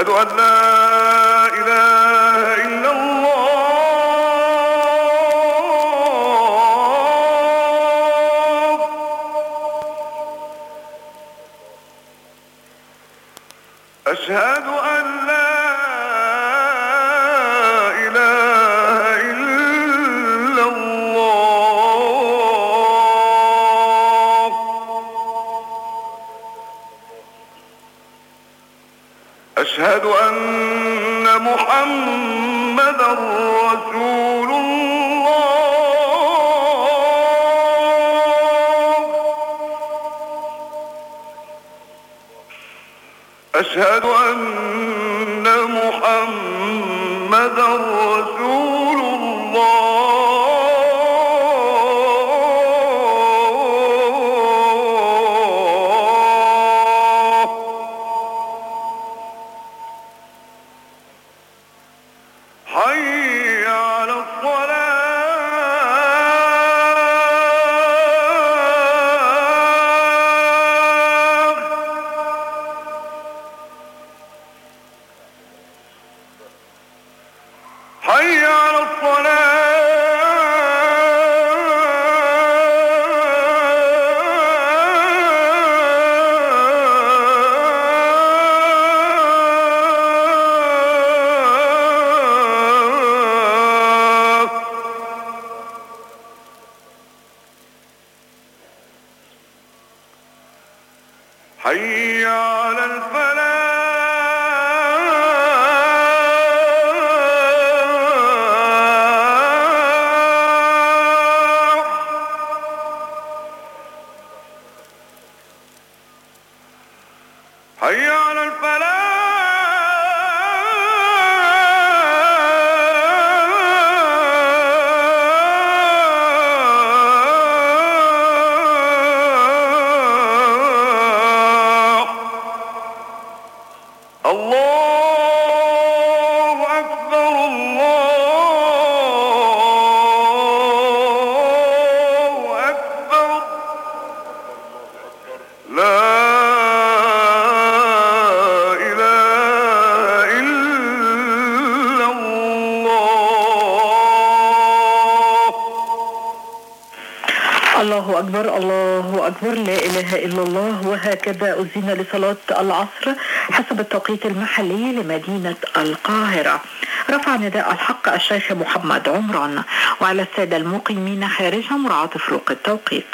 أشهد أن لا إله إلا الله أشهد أن لا إله إلا الله أشهد أن محمدا رسول الله أشهد أن محمدا رسول الله حي على الصلاة حي على الصلاة حي على الفلاح حي على الفلاح الله أكبر الله أكبر لا إله إلا الله الله أكبر الله أكبر لا إله إلا الله وهكذا أذن لصلاة العصر حسب التوقيت المحلي لمدينة القاهرة رفع نداء الحق الشيخ محمد عمران وعلى السادة المقيمين خارجها مراعاة فروق التوقيت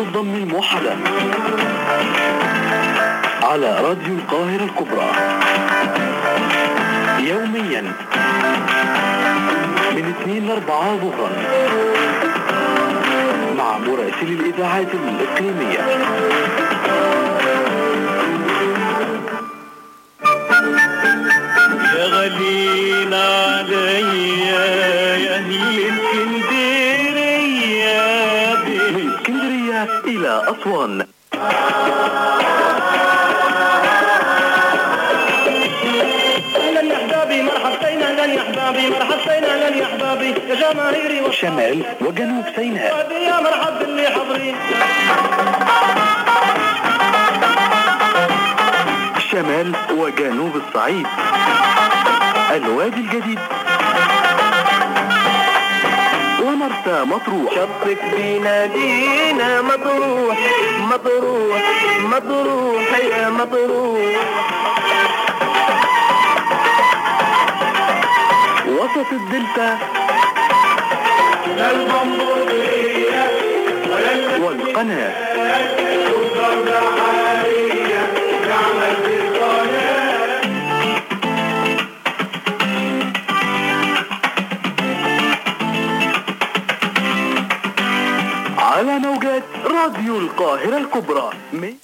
الضم الموحدة على راديو القاهرة الكبرى يوميا من اثنين لاربعة ظهرا مع مراسل الإذاعات الإقليمية يا غالين عليا يا اهل اسكندريه من اسكندرية إلى أسوان اهلا يا احبابي مرحبتين اهلا يا احبابي مرحبتين اهلا يا احبابي يا جماهيري شمال وجنوب سيناء وصحابي يا مرحب باللي حاضرين شمال وجنوب الصعيد الوادي الجديد ومرسى مطروح شطك بينادينا مطروح مطروح مطروح يا مطروح وسط الدلتا والقناة على موجات راديو القاهرة الكبرى من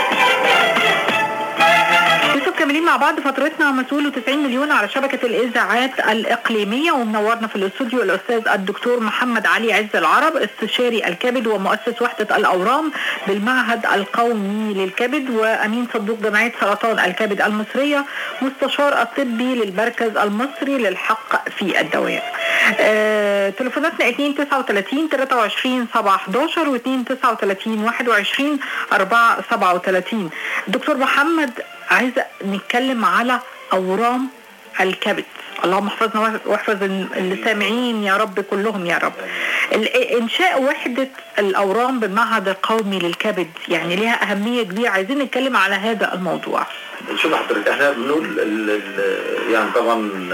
لسه مكملين مع بعض فترتنا مسؤول 90 مليون على شبكة الإذاعات الإقليمية ومنورنا في الاستوديو الأستاذ الدكتور محمد علي عز العرب استشاري الكبد ومؤسس وحدة الأورام بالمعهد القومي للكبد وأمين صندوق جمعية سرطان الكبد المصرية مستشار الطبي للمركز المصري للحق في الدواء آه، تليفوناتنا 239 23 7 11 و 239 21 4 37 دكتور محمد عايزه نتكلم على اورام الكبد اللهم احفظنا واحفظ السامعين يا رب كلهم يا رب ال- انشاء وحده الاورام بالمعهد القومي للكبد يعني لها اهميه كبيره عايزين نتكلم على هذا الموضوع شوف حضرتك احنا بنقول ال ال يعني طبعا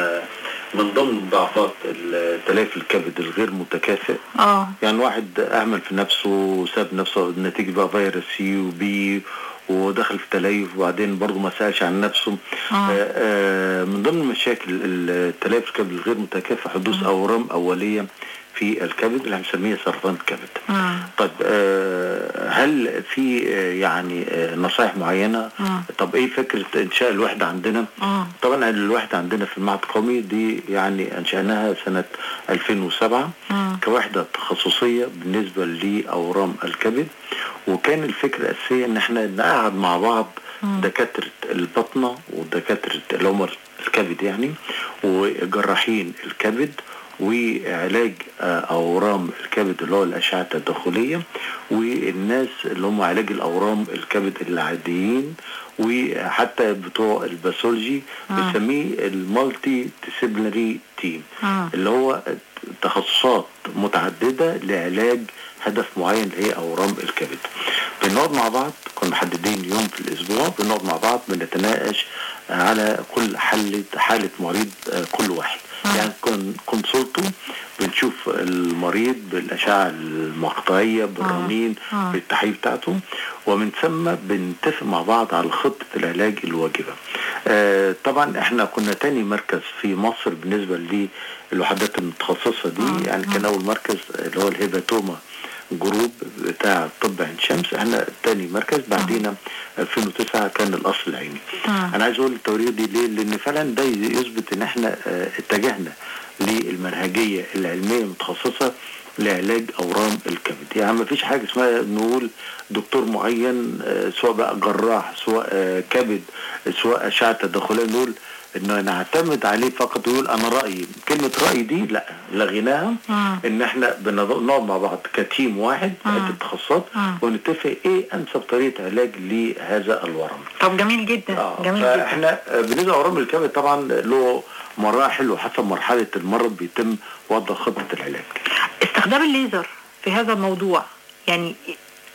من ضمن ضعفات التلافي الكبد الغير متكافئ اه يعني واحد اهمل في نفسه وساب نفسه نتيجه بقى فيروس سي وبي ودخل في تليف وبعدين برضه ما سالش عن نفسه آه. آه، آه، من ضمن مشاكل التلافي الكبد الغير متكافئ حدوث اورام اوليه في الكبد اللي بنسميها سرطان الكبد آه. طيب آه، هل في آه، يعني آه، نصائح معينه آه. طب ايه فكره انشاء الوحده عندنا آه. طبعا الوحده عندنا في المعهد القومي دي يعني انشاناها سنه 2007 آه. كوحده تخصصيه بالنسبه لاورام الكبد وكان الفكره الاساسيه ان احنا نقعد مع بعض دكاتره البطنه ودكاتره اللي هم الكبد يعني وجراحين الكبد وعلاج آه، اورام الكبد اللي هو الاشعه التداخليه والناس اللي هم علاج الاورام الكبد العاديين وحتى بتوع الباثولوجي بنسميه المالتي ديسيبلينري تيم آه. اللي هو تخصصات متعدده لعلاج هدف معين اللي هي اورام الكبد بنقعد مع بعض كنا محددين يوم في الاسبوع بنقعد مع بعض بنتناقش على كل حالة حالة مريض آه، كل واحد يعني كن كونسولتو بنشوف المريض بالأشعة المقطعية بالرنين آه. بالتحاليل بتاعته ومن ثم بنتفق مع بعض على خطة العلاج الواجبة آه طبعا احنا كنا تاني مركز في مصر بالنسبة للوحدات المتخصصة دي يعني كان أول مركز اللي هو الهيباتوما جروب بتاع طب عين شمس احنا تاني مركز بعدينا 2009 كان الاصل العيني آه. انا عايز اقول التوريه دي ليه لان فعلا ده يثبت ان احنا اه، اتجهنا للمنهجيه العلميه المتخصصه لعلاج اورام الكبد يعني ما فيش حاجه اسمها نقول دكتور معين اه، سواء بقى جراح سواء اه، كبد سواء اشعه تداخليه نقول انه نعتمد عليه فقط ويقول انا رايي كلمه رايي دي لا لغيناها مم. ان احنا بنقعد مع بعض كتيم واحد عده تخصصات مم. ونتفق ايه انسب طريقه علاج لهذا الورم طب جميل جدا اه جميل جدا فاحنا آه، بالنسبه لورم الكبد طبعا له مراحل وحسب مرحله المرض بيتم وضع خطه العلاج استخدام الليزر في هذا الموضوع يعني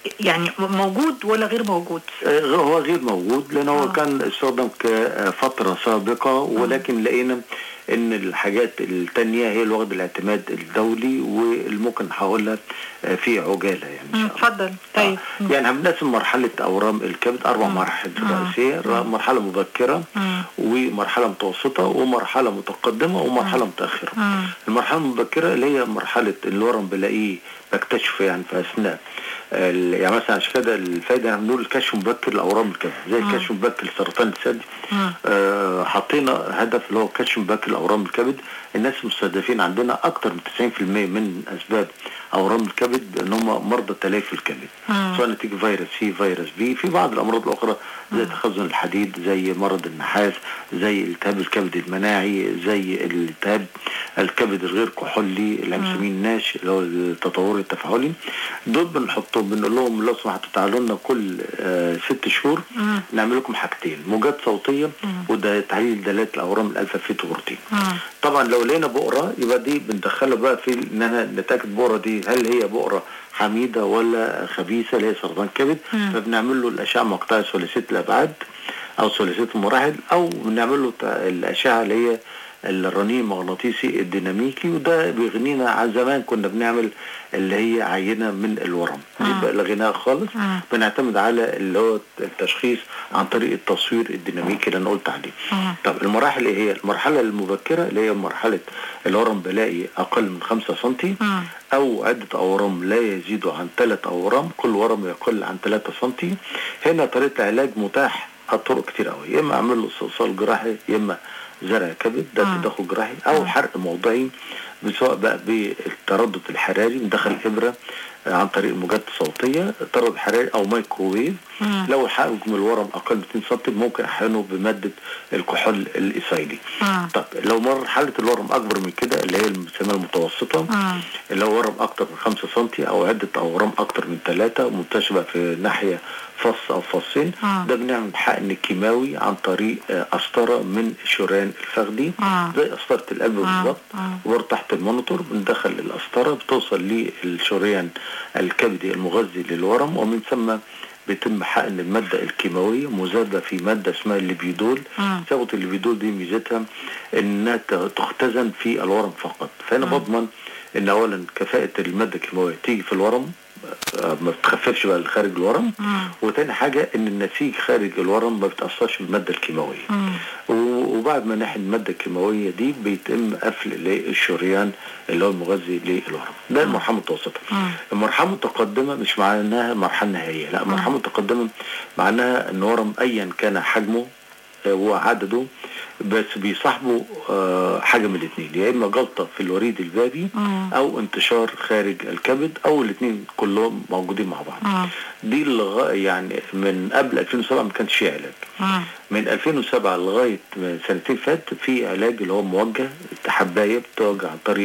يعني موجود ولا غير موجود آه، هو غير موجود لان هو آه. كان استخدم كفتره سابقه ولكن لقينا ان الحاجات التانية هي اللي واخد الاعتماد الدولي والممكن هقولها آه، في عجاله يعني ان مم، شاء الله اتفضل طيب آه. يعني هنقسم مرحلة أورام الكبد أربع مراحل رئيسية مرحلة مبكرة مم. ومرحلة متوسطة ومرحلة متقدمة ومرحلة متأخرة مم. المرحلة المبكرة اللي هي مرحلة الورم بلاقيه بكتشفه يعني في أثناء ال- يعني مثلا عشان كده الفايدة يعني بنقول الكشف مبكر لأورام الكبد زي الكشف مبكر لسرطان الثدي مم. آه حطينا هدف اللي هو كشف مبكر لأورام الكبد الناس المستهدفين عندنا أكتر من 90% من أسباب أورام الكبد إن هم مرضى تليف الكبد مم. سواء نتيجة فيروس سي فيروس بي في بعض الأمراض الأخرى زي تخزن الحديد زي مرض النحاس زي التهاب الكبد المناعي زي التهاب الكبد الغير كحولي اللي بنسميه الناش اللي هو التطور التفاعلي دول بنحطهم بنقول لهم لو سمحتوا تعالوا لنا كل آه ست شهور مم. نعمل لكم حاجتين موجات صوتيه وده تحليل دلالات الاورام الالفا فيتوبروتين مم. طبعا لو لقينا بقره يبقى دي بندخلها بقى في ان انا نتاكد البقره دي هل هي بقره حميده ولا خبيثه اللي هي سرطان كبد فبنعمل له الاشعه مقطعيه ثلاثيه الابعاد او ثلاثيه المراحل او بنعمل له تع- الاشعه اللي هي الرنين المغناطيسي الديناميكي وده بيغنينا عن زمان كنا بنعمل اللي هي عينه من الورم دي بقى لغيناها خالص بنعتمد على اللي هو التشخيص عن طريق التصوير الديناميكي اللي انا قلت عليه طب المراحل ايه هي المرحله المبكره اللي هي مرحله الورم بلاقي اقل من 5 سم مم. او عده اورام لا يزيد عن 3 اورام كل ورم يقل عن 3 سم هنا طريقه العلاج متاح الطرق كتير قوي يا اما اعمل له استئصال جراحي يا اما زرع كبد ده تدخل جراحي او حرق موضعي سواء بقى بالتردد الحراري ندخل ابره آه، عن طريق الموجات الصوتيه تردد حراري او مايكروويف لو حجم الورم اقل من 2 سم ممكن احقنه بماده الكحول الايثايلي مم. طب لو مرحله الورم اكبر من كده اللي هي بنسميها المتوسطه مم. اللي هو ورم اكتر من 5 سم او عده اورام اكتر من ثلاثه ومنتشره في ناحيه فص او فصين مم. ده بنعمل حقن كيماوي عن طريق آه، قسطره من الشريان الفخذي مم. زي قسطره القلب بالظبط مم. وبرضه تحت المونيتور بندخل القسطره بتوصل للشريان الكبدي المغذي للورم ومن ثم بيتم حقن المادة الكيماوية مذابة في مادة اسمها الليبيدول مم. ثابة الليبيدول دي ميزتها انها ت- تختزن في الورم فقط فانا بضمن ان اولا كفاءة المادة الكيماوية تيجي في الورم آه، ما بتخففش بقى خارج الورم مم. وتاني حاجة ان النسيج خارج الورم ما بتأثرش بالمادة الكيماوية مم. و- وبعد ما نحن المادة الكيماوية دي بيتم قفل للشريان اللي هو المغذي للورم ده المرحلة المتوسطة مم. المرحلة المتقدمة مش معناها مرحلة نهائية لا المرحلة المتقدمة معناها ان ورم ايا كان حجمه آه، وعدده بس بيصاحبه آه، حاجة من الاثنين يا اما جلطة في الوريد البابي مم. او انتشار خارج الكبد او الاثنين كلهم موجودين مع بعض مم. دي اللغة يعني من قبل 2007 ما كانش فيه علاج مم. من 2007 لغاية سنتين فات في علاج اللي هو موجه حباية بتوجه عن طريق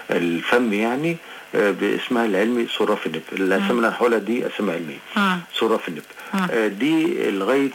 الفم يعني آه، باسمها العلمي سورافينيب الاسامي اللي انا هقولها دي اسامي علميه مم. سورافينيب مم. آه، دي لغايه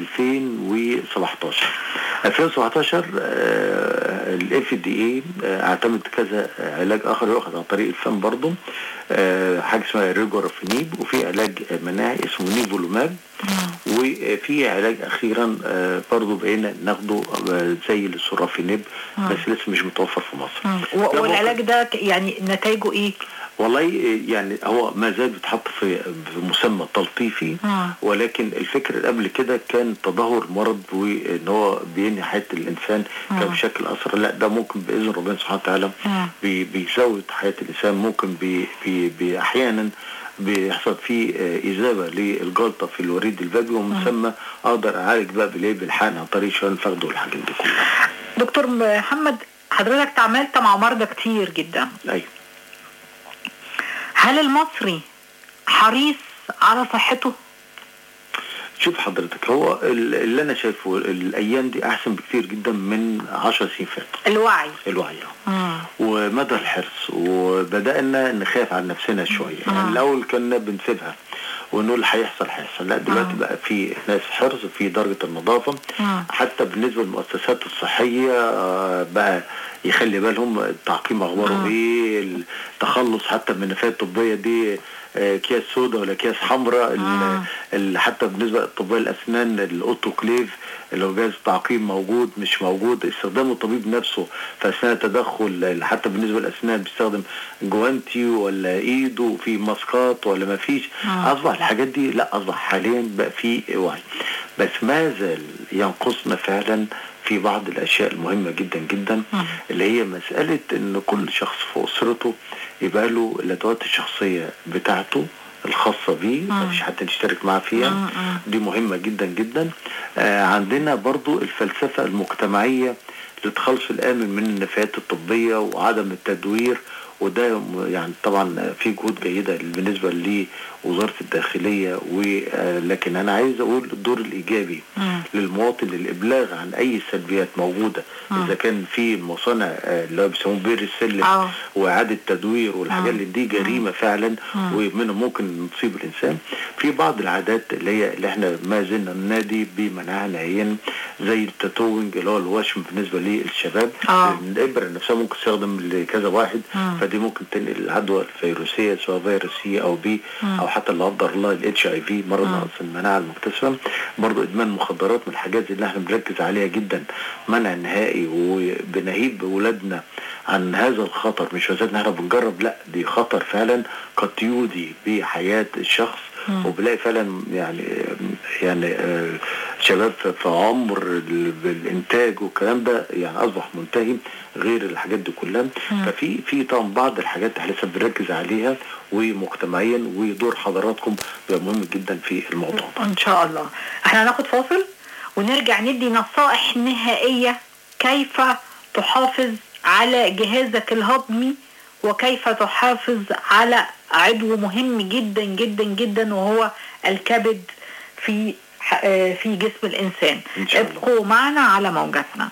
2017 2017 الاف دي اي اعتمد كذا علاج اخر يؤخذ عن طريق الفم برضه آه، حاجه اسمها ريجورافينيب وفي علاج مناعي اسمه نيفولوماب وفي علاج اخيرا آه، برضه بقينا ناخده آه، زي السورافينيب بس لسه مش متوفر في مصر مم. ده و- ممكن- والعلاج ده ك- يعني نتائجه ايه؟ والله يعني هو ما زال بيتحط في في مسمى تلطيفي مم. ولكن الفكر اللي قبل كده كان تدهور مرض وان هو بينهي حياه الانسان كان بشكل اسرع لا ده ممكن باذن ربنا سبحانه وتعالى مم. بي بيزود حياه الانسان ممكن بي بي بي احيانا بيحصل فيه آه، إذابة للجلطة في الوريد البابي ومن ثم أقدر أعالج بقى بالإيه بالحقن عن طريق شوية الفخذ والحاجات دي كلها. دكتور محمد حضرتك تعاملت مع مرضى كتير جدا أيوه هل المصري حريص على صحته؟ شوف حضرتك هو ال- اللي أنا شايفه الأيام دي أحسن بكتير جدا من 10 سنين فاتوا الوعي الوعي مم. ومدى الحرص وبدأنا نخاف على نفسنا شوية يعني الأول كنا بنسيبها ونقول اللي هيحصل هيحصل لا دلوقتي آه. بقى في ناس حرص في درجه النظافه آه. حتى بالنسبه للمؤسسات الصحيه آه، بقى يخلي بالهم التعقيم اخباره آه. ايه التخلص حتى من النفايات الطبيه دي آه، اكياس سوداء ولا اكياس حمراء ال- آه. ال- حتى بالنسبه للاطباء الاسنان الاوتوكليف اللي هو جهاز تعقيم موجود مش موجود استخدام الطبيب نفسه في اثناء التدخل ال- حتى بالنسبه للاسنان بيستخدم جوانتي ولا ايده في ماسكات ولا ما فيش آه. اصبح الحاجات دي لا اصبح حاليا بقى في وعي بس ما زال ينقصنا فعلا في بعض الاشياء المهمه جدا جدا مم. اللي هي مساله ان كل شخص في اسرته يبقى له الادوات الشخصيه بتاعته الخاصة بيه مم. مفيش حد يشترك معاه مم. فيها مم. دي مهمة جدا جدا آه عندنا برضو الفلسفة المجتمعية للتخلص الآمن من النفايات الطبية وعدم التدوير وده م- يعني طبعا في جهود جيدة بالنسبة لوزارة الداخلية ولكن أنا عايز أقول الدور الإيجابي مم. للمواطن للإبلاغ عن أي سلبيات موجودة مم. إذا كان في مصانع آه، اللي هو بيسموه بير السلم آه. وإعادة تدوير والحاجات مم. اللي دي جريمة فعلا مم. ومنها ممكن تصيب الإنسان في بعض العادات اللي هي اللي احنا ما زلنا ننادي بمنعها نهائيا زي التاتوينج اللي هو الوشم بالنسبة للشباب آه. الإبرة نفسها ممكن تستخدم لكذا واحد مم. فدي ممكن تنقل العدوى الفيروسية سواء فيروس سي أو بي مم. أو حتى لا قدر الله الاتش اي في مرض مم. نقص المناعة المكتسبة برضو إدمان المخدرات من الحاجات اللي احنا بنركز عليها جدا منع نهائي وبنهيب أولادنا عن هذا الخطر مش مسألة ان احنا بنجرب لا دي خطر فعلا قد يودي بحياة الشخص مم. وبلاقي فعلا يعني يعني آه، شباب في في عمر ال- الانتاج والكلام ده يعني اصبح منتهي غير الحاجات دي كلها مم. ففي في طبعا بعض الحاجات احنا لسه بنركز عليها ومجتمعيا ودور حضراتكم بيبقى مهم جدا في الموضوع ده ان شاء الله احنا هناخد فاصل ونرجع ندي نصائح نهائية كيف تحافظ على جهازك الهضمي وكيف تحافظ على عضو مهم جدا جدا جدا وهو الكبد في آه، في جسم الانسان إن شاء الله. ابقوا معنا على موجتنا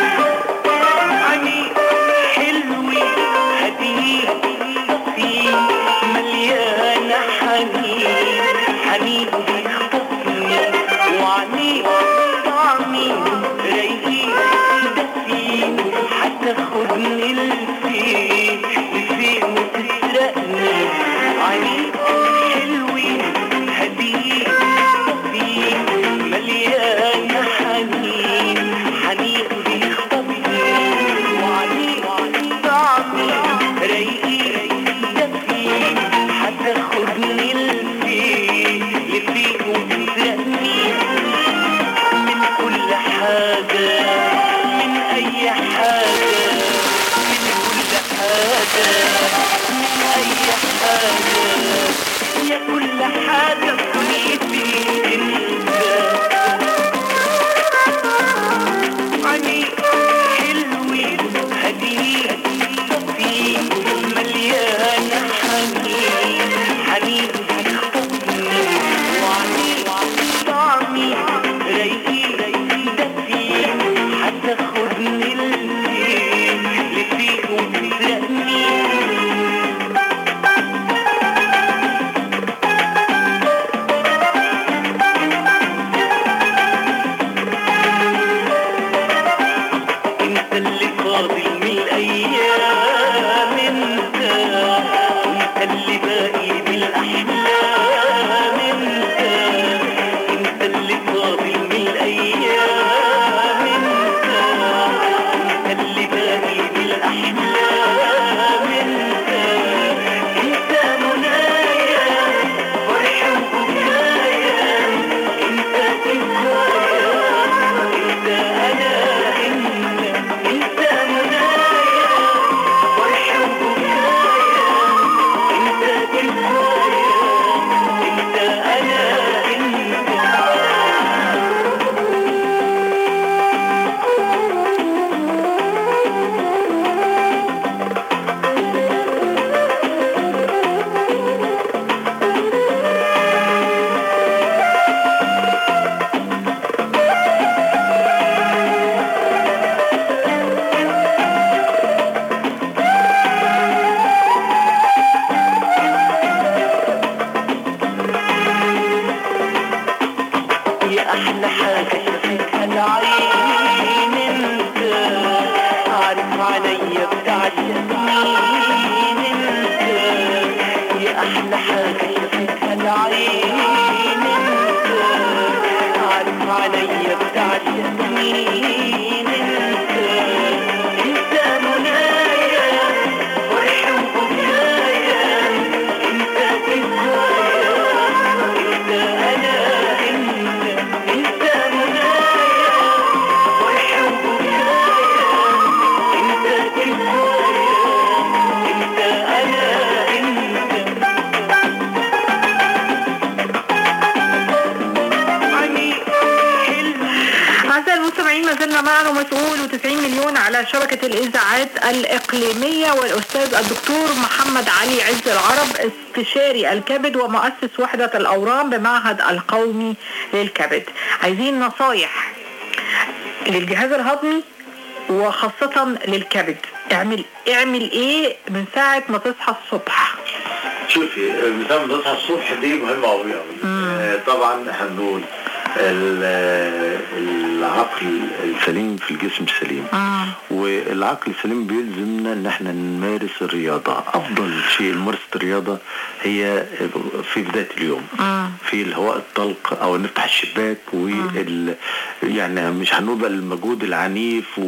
عني حلوي هديه في العين انت عارف عليا بتعشقني انت يا احلى حاجه شافتها العين انت عارف عليا بتعشقني انت انت منايا فرح وبكايا انت كفايه انت انا انت انت منايا فرح وبكايا انت كفايه انت انا انت عيني حلم أعزائي المستمعين ما زلنا معنا مسؤول و90 مليون على شبكة الإذاعات الإقليمية والأستاذ الدكتور محمد علي عز العرب استشاري الكبد ومؤسس وحدة الأورام بمعهد القومي للكبد عايزين نصايح للجهاز الهضمي وخاصة للكبد اعمل اعمل ايه من ساعة ما تصحى الصبح شوفي مثال تصحى الصبح دي مهمة أوي أوي آه، طبعا هنقول ال- العقل السليم في الجسم السليم والعقل السليم بيلزمنا ان احنا نمارس الرياضة افضل شيء لممارسة الرياضة هي في بداية اليوم في الهواء الطلق او نفتح الشباك وال يعني مش هنقول بقى المجهود العنيف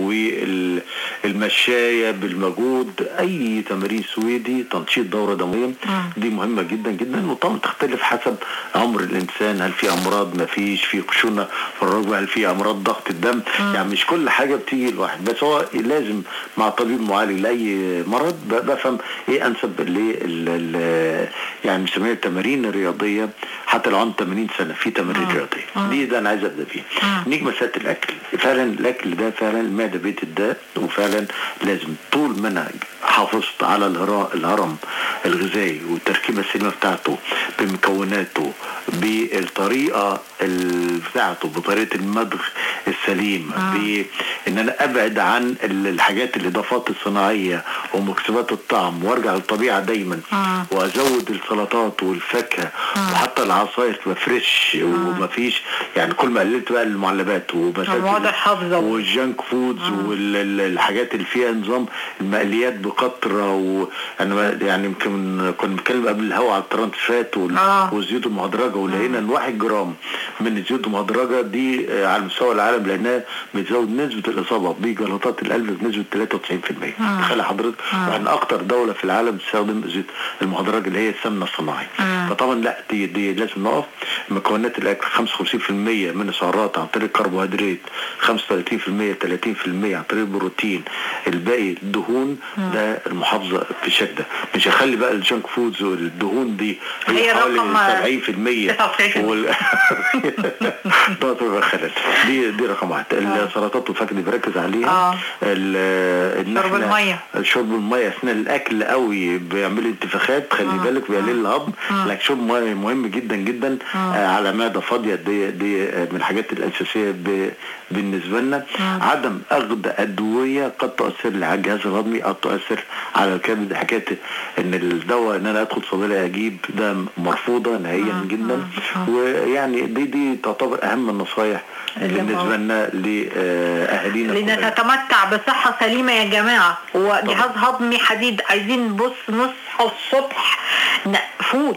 والمشاية بالمجهود اي تمارين سويدي تنشيط دورة دموية دي مهمة جدا جدا وطبعا تختلف حسب عمر الانسان هل في امراض ما فيش في خشونة في الركبة هل في امراض ضغط الدم يعني مش كل حاجة بتيجي لوحد بس هو لازم مع طبيب معالج لاي مرض ب- بفهم ايه انسب لل يعني بنسميها التمارين الرياضية حتى لو عند 80 سنة في تمارين رياضية دي ده انا عايز ابدا فيه نيجي مسألة الاكل فعلا الاكل ده فعلا المعدة بيت الداء وفعلا لازم طول ما انا حافظت على الهرا- الهرم الغذائي والتركيبة السليمة بتاعته بمكوناته بالطريقة ال- بتاعته بطريقة المضغ السليم بان انا ابعد عن ال- الحاجات الاضافات الصناعية ومكسبات الطعم وارجع للطبيعة دايما وازود السلطات والفاكهة وحتى العصاير تبقى فريش ومفيش يعني كل ما قللت بقى المعلبات ومسألة المواد الحافظة. والجانك فودز والحاجات اللي فيها نظام المقليات بكترة وانا ما- يعني يمكن كنا بنتكلم قبل الهوا على الترانسفات وال- آه. والزيوت المهدرجة ولقينا ان واحد جرام من الزيوت المهدرجة دي آه، على مستوى العالم لانها بتزود نسبة الاصابة بجلطات القلب بنسبة 93% تخيل حضرتك واحنا اكتر دولة في العالم بتستخدم الزيوت المهدرجة اللي هي السمنة الصناعي فطبعا لا دي دي لازم نقف مكونات الاكل 55% من السعرات عن طريق الكربوهيدرات 35% 30% عن طريق البروتين الباقي الدهون ده المحافظة في الشكل ده مش هخلي بقى الجانك فودز والدهون دي هي هي حوالي رقم 70% 99%. وال... ده طبعا خلل دي دي رقم واحد السلطات والفاكهه دي بركز عليها آه. ال- إن شرب إحنا- المية. شرب الميه اثناء الاكل قوي بيعمل انتفاخات خلي بالك بيقلل الهضم لكن شرب ميه مهم جدا جدا آه على معده فاضيه دي دي آه، من الحاجات الاساسيه ب... بالنسبه لنا عدم اخذ ادويه قد تؤثر على الجهاز الهضمي او تؤثر على الكبد حكايه ان الدواء ان انا ادخل صيدليه اجيب ده مرفوضه نهائيا جدا ويعني دي دي تعتبر اهم النصايح اللي بالنسبه لنا لاهالينا لنتمتع بصحة سليمة يا جماعة وجهاز هضمي حديد عايزين بص نصحى الصبح نقفول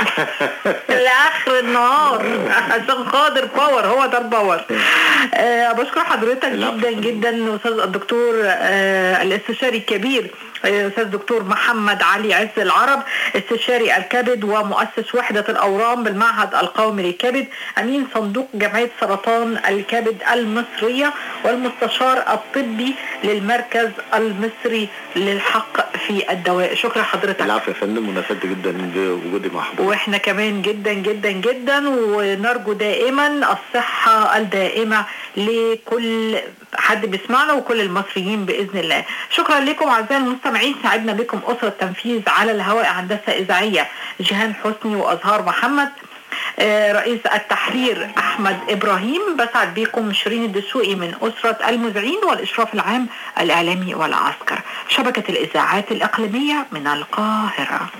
لآخر النهار عشان خاطر باور هو ده الباور آه بشكر حضرتك العفو. جدا جدا أستاذ الدكتور آه الاستشاري الكبير آه، أستاذ دكتور محمد علي عز العرب استشاري الكبد ومؤسس وحدة الأورام بالمعهد القومي للكبد أمين صندوق جمعية سرطان الكبد المصرية والمستشار الطبي للمركز المصري للحق في الدواء شكرا حضرتك العفو يا فندم وانا سعدت جدا بوجودي مع حضرتك واحنا كمان جدا جدا جدا ونرجو دائما الصحة الدائمة لكل حد بيسمعنا وكل المصريين بإذن الله شكرا لكم أعزائي المستمعين سعدنا بكم أسرة تنفيذ على الهواء هندسة إذاعية جيهان حسني وأزهار محمد آه، رئيس التحرير أحمد إبراهيم بسعد بكم شيرين الدسوقي من أسرة المذيعين والإشراف العام الإعلامي والعسكر شبكة الإذاعات الإقليمية من القاهرة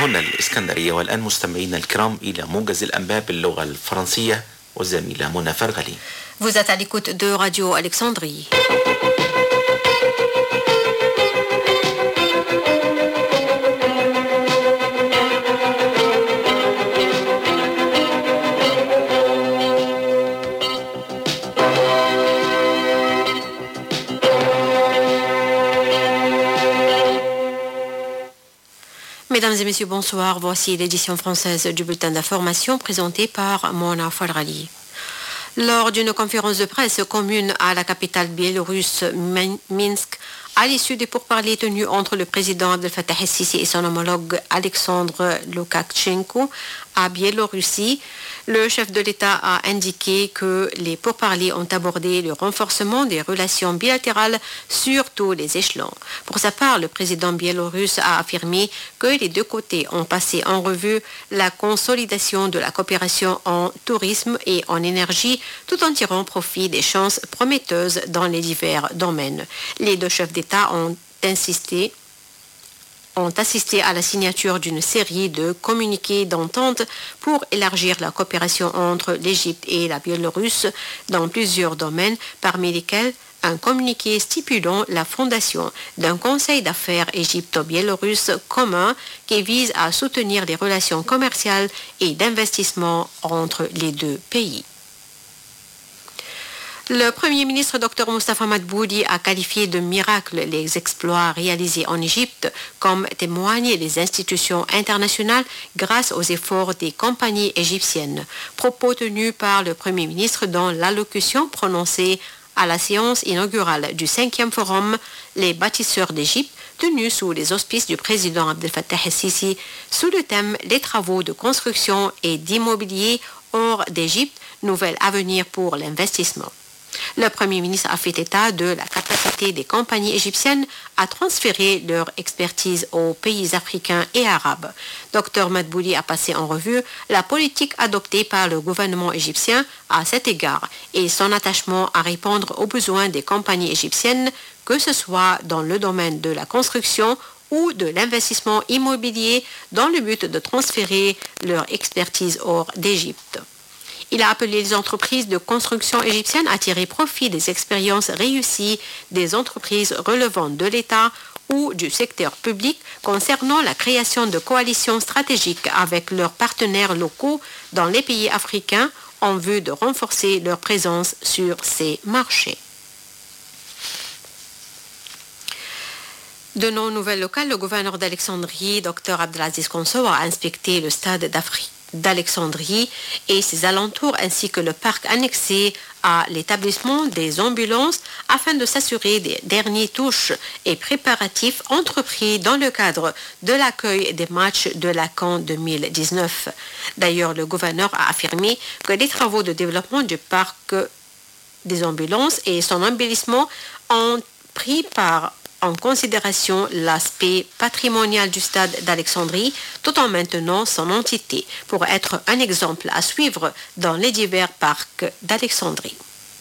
هنا الإسكندرية والآن مستمعينا الكرام إلى موجز الأنباء باللغة الفرنسية والزميلة منى فرغلي Vous êtes à l'écoute de Radio Alexandrie. Mesdames et messieurs, bonsoir. Voici l'édition française du bulletin d'information présenté par Mona Fadrali. Lors d'une conférence de presse commune à la capitale biélorusse Min- Minsk, à l'issue des pourparlers tenus entre le président Abdel Fattah el-Sisi et son homologue Alexandre Loukachenko à Biélorussie, le chef de l'État a indiqué que les pourparlers ont abordé le renforcement des relations bilatérales sur tous les échelons. Pour sa part, le président biélorusse a affirmé que les deux côtés ont passé en revue la consolidation de la coopération en tourisme et en énergie tout en tirant profit des chances prometteuses dans les divers domaines. Les deux chefs d'État ont insisté ont assisté à la signature d'une série de communiqués d'entente pour élargir la coopération entre l'Égypte et la Biélorusse dans plusieurs domaines, parmi lesquels un communiqué stipulant la fondation d'un conseil d'affaires égypto-biélorusse commun qui vise à soutenir les relations commerciales et d'investissement entre les deux pays. Le Premier ministre Dr Mustafa Madboudi a qualifié de miracle les exploits réalisés en Égypte, comme témoignent les institutions internationales grâce aux efforts des compagnies égyptiennes. Propos tenus par le Premier ministre dans l'allocution prononcée à la séance inaugurale du 5e forum Les bâtisseurs d'Égypte, tenu sous les auspices du président Abdel Fattah el-Sisi, sous le thème Les travaux de construction et d'immobilier hors d'Égypte, nouvel avenir pour l'investissement. Le Premier ministre a fait état de la capacité des compagnies égyptiennes à transférer leur expertise aux pays africains et arabes. Dr Madbouli a passé en revue la politique adoptée par le gouvernement égyptien à cet égard et son attachement à répondre aux besoins des compagnies égyptiennes, que ce soit dans le domaine de la construction ou de l'investissement immobilier dans le but de transférer leur expertise hors d'Égypte. Il a appelé les entreprises de construction égyptiennes à tirer profit des expériences réussies des entreprises relevant de l'État ou du secteur public concernant la création de coalitions stratégiques avec leurs partenaires locaux dans les pays africains en vue de renforcer leur présence sur ces marchés. De nos nouvelles locales, le gouverneur d'Alexandrie, Dr Abdelaziz Konso, a inspecté le stade d'Afrique d'Alexandrie et ses alentours ainsi que le parc annexé à l'établissement des ambulances afin de s'assurer des derniers touches et préparatifs entrepris dans le cadre de l'accueil des matchs de la CAN 2019. D'ailleurs, le gouverneur a affirmé que les travaux de développement du parc des ambulances et son embellissement ont pris par en considération l'aspect patrimonial du stade d'Alexandrie tout en maintenant son entité pour être un exemple à suivre dans les divers parcs d'Alexandrie.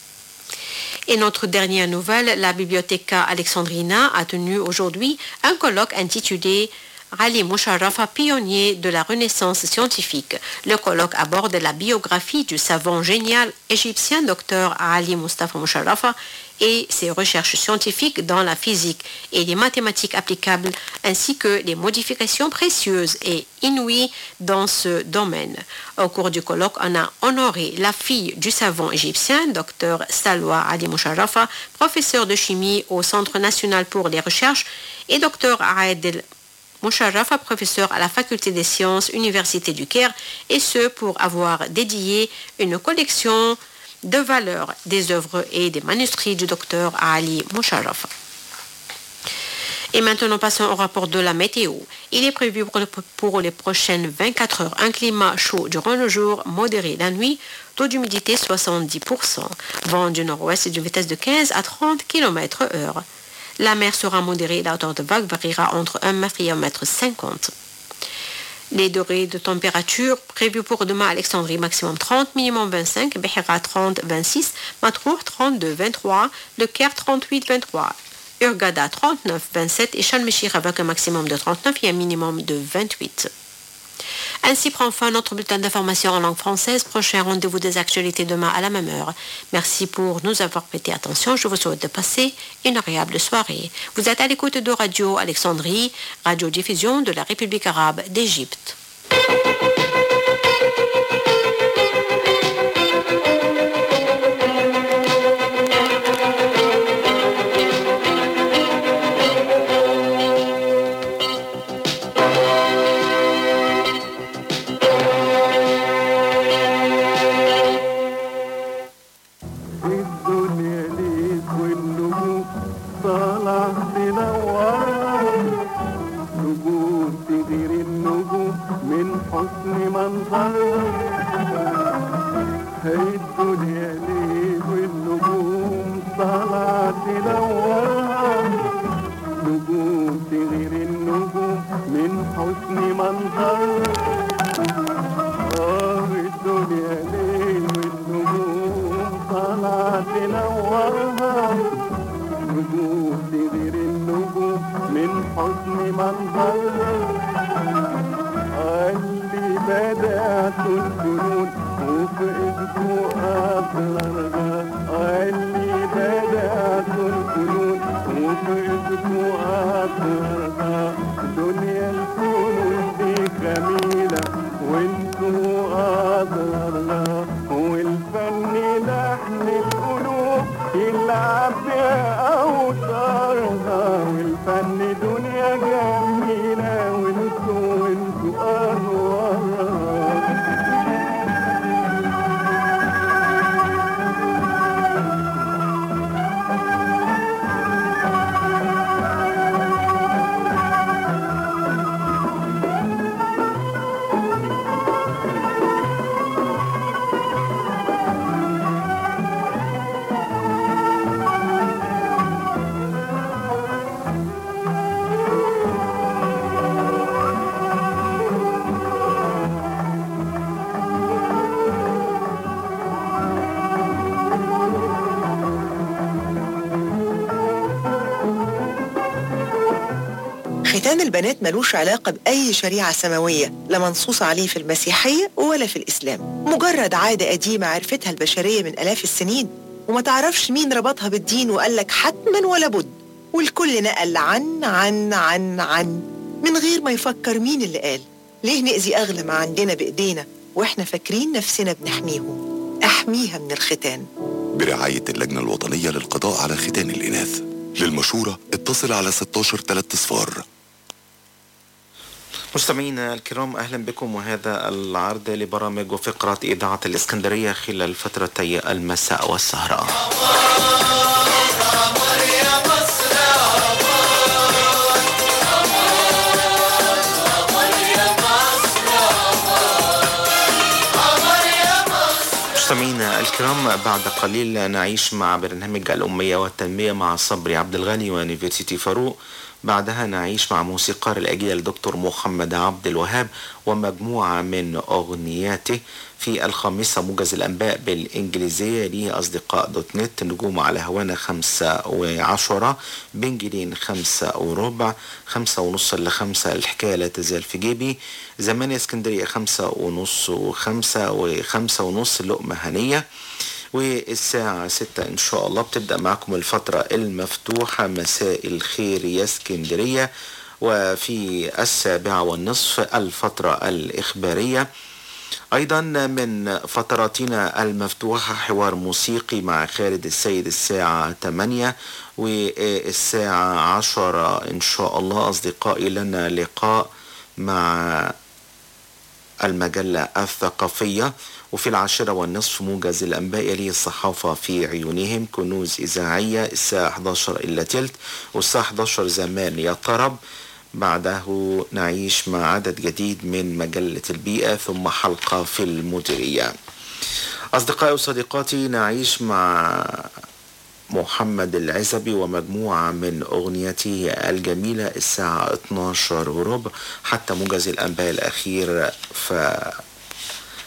Et notre dernière nouvelle, la Bibliotheca Alexandrina a tenu aujourd'hui un colloque intitulé Ali Musharrafa, pionnier de la Renaissance scientifique. Le colloque aborde la biographie du savant génial égyptien Dr Ali Mustafa Musharrafa et ses recherches scientifiques dans la physique et les mathématiques applicables, ainsi que les modifications précieuses et inouïes dans ce domaine. Au cours du colloque, on a honoré la fille du savant égyptien, Dr Salwa Ali Musharrafa, professeur de chimie au Centre national pour les recherches, et Dr Aed Moucharrafa, professeur à la faculté des sciences, Université du Caire, et ce pour avoir dédié une collection de valeurs des œuvres et des manuscrits du docteur Ali Moucharrafa. Et maintenant, passons au rapport de la météo. Il est prévu pour, le- pour les prochaines 24 heures un climat chaud durant le jour, modéré la nuit, taux d'humidité 70%, vent du nord-ouest d'une vitesse de 15 à 30 km heure. La mer sera modérée, la hauteur de vague variera entre 1 mètre et 1 mètre 50. Les degrés de température prévus pour demain à Alexandrie, maximum 30, minimum 25, Behira 30, 26, Matrour 32, 23, Le Caire 38, 23, Urgada 39, 27 et Chalmechir avec un maximum de 39 et un minimum de 28. Ainsi prend fin notre bulletin d'information en langue française. Prochain rendez-vous des actualités demain à la même heure. Merci pour nous avoir prêté attention. Je vous souhaite de passer une agréable soirée. Vous êtes à l'écoute de Radio Alexandrie, radiodiffusion de la République arabe d'Égypte. الدنيا ليك والنجوم طالع تنور نجوم تغير النجوم من حسن منظرها هي الدنيا ليك والنجوم طالع تنورها نجوم تغير النجوم من حسن منظرها آه الدنيا ليل والنجوم طالعة تنورها نجوم تغير النجوم من حسن منظرها اللي بدأت الجنون وفي ايدكو أسرارها اللي بدأت الجنون وفي ايدكو أسرارها دنيا الكون دي جميلة وانتو أسرارها والفن لحن القلوب يلعب بأوتارها والفن دنيا جميلة وانتو وانتو أنوارها ختان البنات ملوش علاقة بأي شريعة سماوية لا منصوص عليه في المسيحية ولا في الإسلام مجرد عادة قديمة عرفتها البشرية من آلاف السنين وما تعرفش مين ربطها بالدين وقال لك حتما ولا بد والكل نقل عن عن عن عن من غير ما يفكر مين اللي قال ليه نأذي أغلى ما عندنا بإيدينا وإحنا فاكرين نفسنا بنحميهم أحميها من الختان برعاية اللجنة الوطنية للقضاء على ختان الإناث للمشورة اتصل على 16 3 صفار مستمعينا الكرام اهلا بكم وهذا العرض لبرامج وفقرات اذاعه الاسكندريه خلال فترتي المساء والسهره. مستمعينا الكرام بعد قليل نعيش مع برنامج الأمية والتنمية مع صبري عبد الغني ونيفرسيتي فاروق بعدها نعيش مع موسيقار الأجيال دكتور محمد عبد الوهاب ومجموعة من أغنياته في الخامسة موجز الأنباء بالإنجليزية ليه أصدقاء دوت نت نجوم على هوانا خمسة وعشرة بنجلين خمسة وربع خمسة ونص لخمسة الحكاية لا تزال في جيبي زمان اسكندرية خمسة ونص وخمسة وخمسة ونص لقمة هنية والساعة ستة إن شاء الله بتبدأ معكم الفترة المفتوحة مساء الخير يا اسكندرية وفي السابعة والنصف الفترة الإخبارية أيضا من فتراتنا المفتوحة حوار موسيقي مع خالد السيد الساعة 8 والساعة 10 إن شاء الله أصدقائي لنا لقاء مع المجلة الثقافية وفي العاشرة والنصف موجز الأنباء يلي الصحافة في عيونهم كنوز إذاعية الساعة 11 إلا تلت والساعة 11 زمان يا طرب بعده نعيش مع عدد جديد من مجلة البيئة ثم حلقة في المديرية أصدقائي وصديقاتي نعيش مع محمد العزبي ومجموعة من أغنيته الجميلة الساعة 12 وربع حتى موجز الأنباء الأخير ف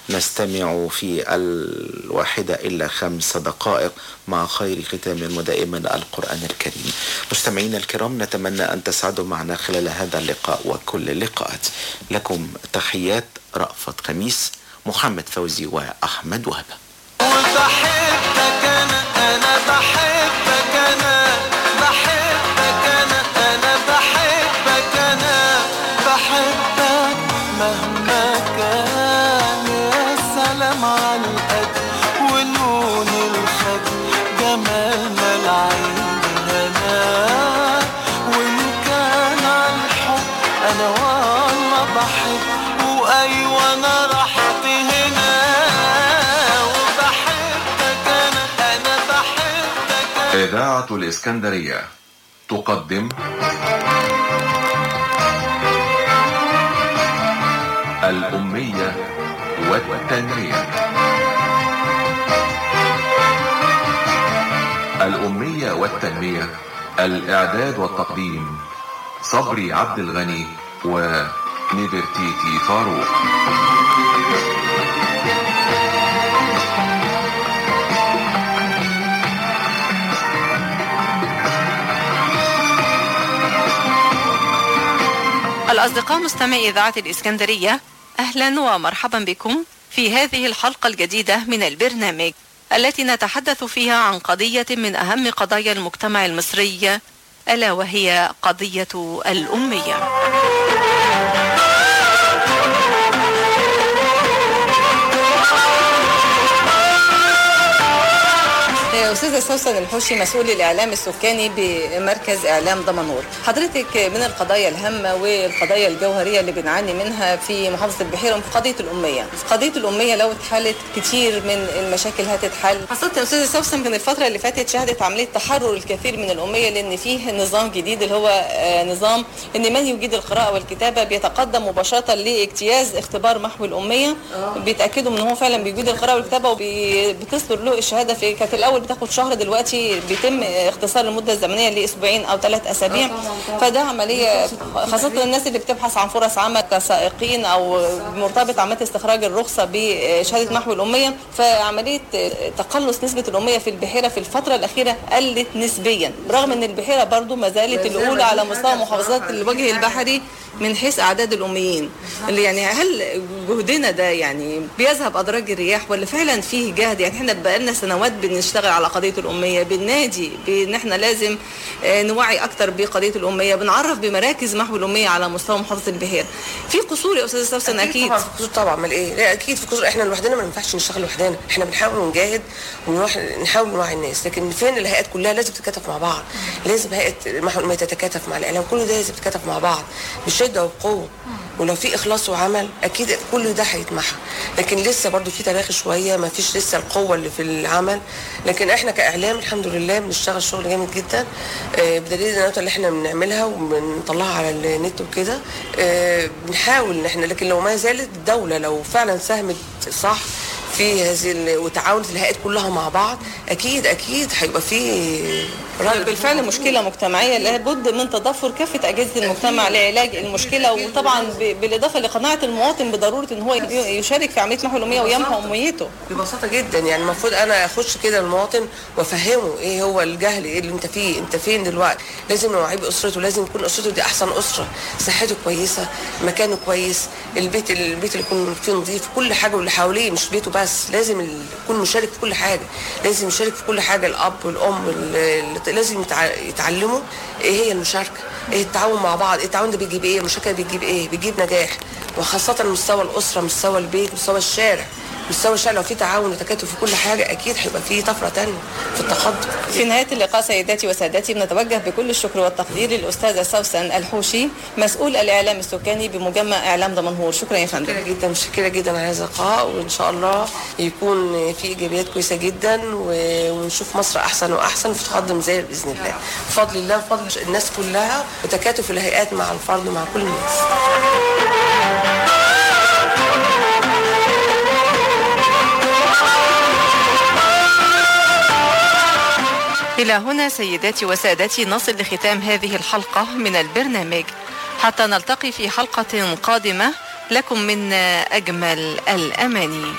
نستمع في الواحدة إلا خمس دقائق مع خير ختام ودائما القرآن الكريم مستمعينا الكرام نتمنى أن تسعدوا معنا خلال هذا اللقاء وكل اللقاءات لكم تحيات رأفت خميس محمد فوزي وأحمد وهبة وبحبك انا انا بحبك انا بحبك انا انا بحبك انا بحبك مهما كان يا سلام على القد ولون الخد جمالنا العين هنا وان كان على الحب انا والله بحب وايوه انا رحت هنا وبحبك انا انا بحبك إذاعة الإسكندرية تقدم الأمية والتنمية الأمية والتنمية الإعداد والتقديم صبري عبد الغني ونيفرتيتي فاروق الأصدقاء مستمعي إذاعة الإسكندرية أهلا ومرحبا بكم في هذه الحلقة الجديدة من البرنامج التي نتحدث فيها عن قضية من أهم قضايا المجتمع المصري ألا وهي قضية الأمية أستاذة سوسن الحوشي مسؤول الإعلام السكاني بمركز إعلام دمنهور حضرتك من القضايا الهامة والقضايا الجوهرية اللي بنعاني منها في محافظة البحيرة في قضية الأمية في قضية الأمية لو اتحلت كتير من المشاكل هتتحل خاصة أستاذة سوسن من الفترة اللي فاتت شهدت عملية تحرر الكثير من الأمية لأن فيه نظام جديد اللي هو آه، نظام إن من يجيد القراءة والكتابة بيتقدم مباشرة لاجتياز اختبار محو الأمية بيتأكدوا إن هو فعلا بيجيد القراءة والكتابة وبتصدر له الشهادة في كانت الأول بتاخد شهر دلوقتي بيتم اختصار المدة الزمنية لأسبوعين أو ثلاث أسابيع فده عملية خاصة الناس اللي بتبحث عن فرص عمل كسائقين أو مرتبط عملية استخراج الرخصة بشهادة محو الأمية فعملية تقلص نسبة الأمية في البحيرة في الفترة الأخيرة قلت نسبيا برغم أن البحيرة برضو ما زالت الأولى على مستوى محافظات الوجه البحري من حيث أعداد الأميين اللي يعني هل جهدنا ده يعني بيذهب أدراج الرياح ولا فعلا فيه جهد يعني احنا بقالنا سنوات بنشتغل على قضية الأمية بالنادي بإن احنا لازم آه، نوعي أكتر بقضية الأمية بنعرف بمراكز محو الأمية على مستوى محافظة البحيرة في قصور يا أستاذة سوسن أكيد طبعا في قصور طبعا امال ايه لا اكيد في قصور احنا لوحدنا ما ينفعش نشتغل لوحدنا احنا بنحاول ونجاهد ونروح نحاول نوعي الناس لكن فين الهيئات كلها لازم تتكاتف مع بعض لازم هيئه محو الاميه تتكاتف مع الاعلام كل ده لازم يتكاتف مع بعض بشده وبقوه ولو في اخلاص وعمل اكيد كل ده هيتمحى لكن لسه برضو في تراخي شويه ما فيش لسه القوه اللي في العمل لكن احنا كاعلام الحمد لله بنشتغل شغل جامد جدا آه، بدليل النقطه اللي احنا بنعملها وبنطلعها على النت وكده آه، بنحاول ان احنا لكن لو ما زالت الدوله لو فعلا ساهمت صح في هذه ال- وتعاونت الهيئات كلها مع بعض اكيد اكيد هيبقى في بالفعل مشكلة مجتمعية لابد من تضافر كافة أجهزة المجتمع لعلاج المشكلة وطبعا ب- بالإضافة لقناعة المواطن بضرورة إن هو ي- يشارك في عملية محو الأمية ويمحو أميته ببساطه جدا يعني المفروض انا اخش كده المواطن وافهمه ايه هو الجهل ايه اللي انت فيه انت فين دلوقتي لازم نوعيه باسرته لازم يكون اسرته دي احسن اسره صحته كويسه مكانه كويس البيت البيت اللي يكون فيه نظيف كل حاجه واللي حواليه مش بيته بس لازم ال- يكون مشارك في كل حاجه لازم يشارك في كل حاجه الاب والام ال- ال- لازم يتع- يتعلموا ايه هي المشاركه ايه التعاون مع بعض ايه التعاون ده بيجيب ايه المشاركه بتجيب ايه بيجيب نجاح وخاصه مستوى الاسره مستوى البيت مستوى الشارع مستوى الشارع لو في تعاون وتكاتف في كل حاجه اكيد هيبقى في طفره تانية في التقدم في نهاية اللقاء سيداتي وسادتي بنتوجه بكل الشكر والتقدير للأستاذة سوسن الحوشي مسؤول الإعلام السكاني بمجمع إعلام دمنهور شكرا يا فندم متشكره جدا متشكره جدا على هذا اللقاء وان شاء الله يكون في ايجابيات كويسه جدا و- ونشوف مصر احسن واحسن في تقدم زي باذن الله بفضل الله بفضل الناس كلها وتكاتف الهيئات مع الفرد مع كل الناس إلى هنا سيداتي وسادتي نصل لختام هذه الحلقة من البرنامج حتى نلتقي في حلقة قادمة لكم منا أجمل الأماني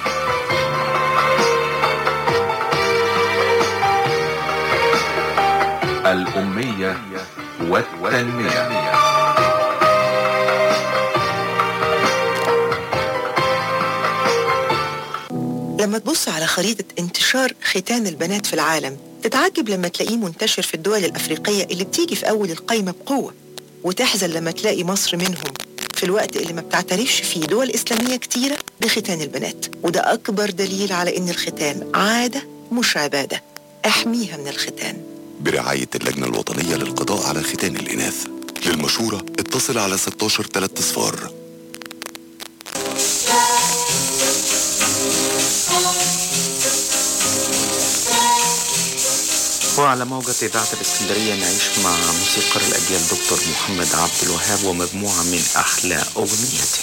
الأمية والتنمية لما تبص على خريطة انتشار ختان البنات في العالم تتعجب لما تلاقيه منتشر في الدول الأفريقية اللي بتيجي في أول القايمة بقوة وتحزن لما تلاقي مصر منهم في الوقت اللي ما بتعترفش فيه دول إسلامية كتيرة بختان البنات وده أكبر دليل على إن الختان عادة مش عبادة احميها من الختان برعاية اللجنة الوطنية للقضاء على ختان الإناث للمشورة اتصل على 16 3 صفار وعلى موجة إذاعة الإسكندرية نعيش مع موسيقار الأجيال دكتور محمد عبد الوهاب ومجموعة من أحلى أغنيته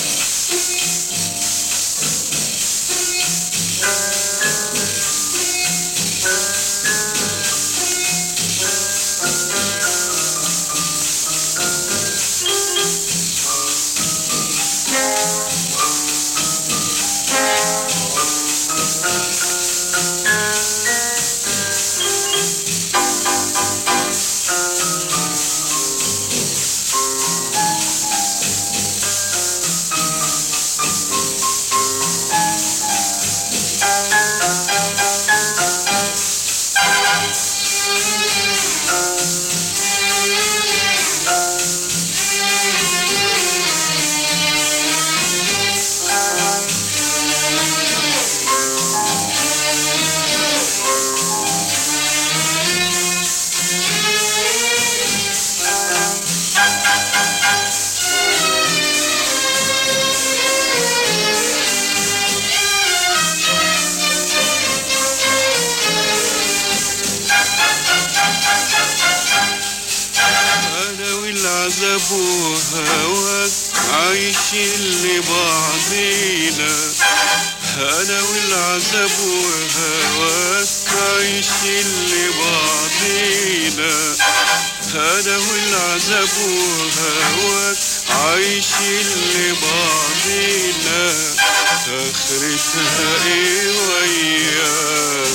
انا والعذاب وهواك عايشين لبعضينا انا والعذاب وهواك عايشين لبعضينا انا والعذاب وهواك عايشين لبعضينا اخرتها ايه وياك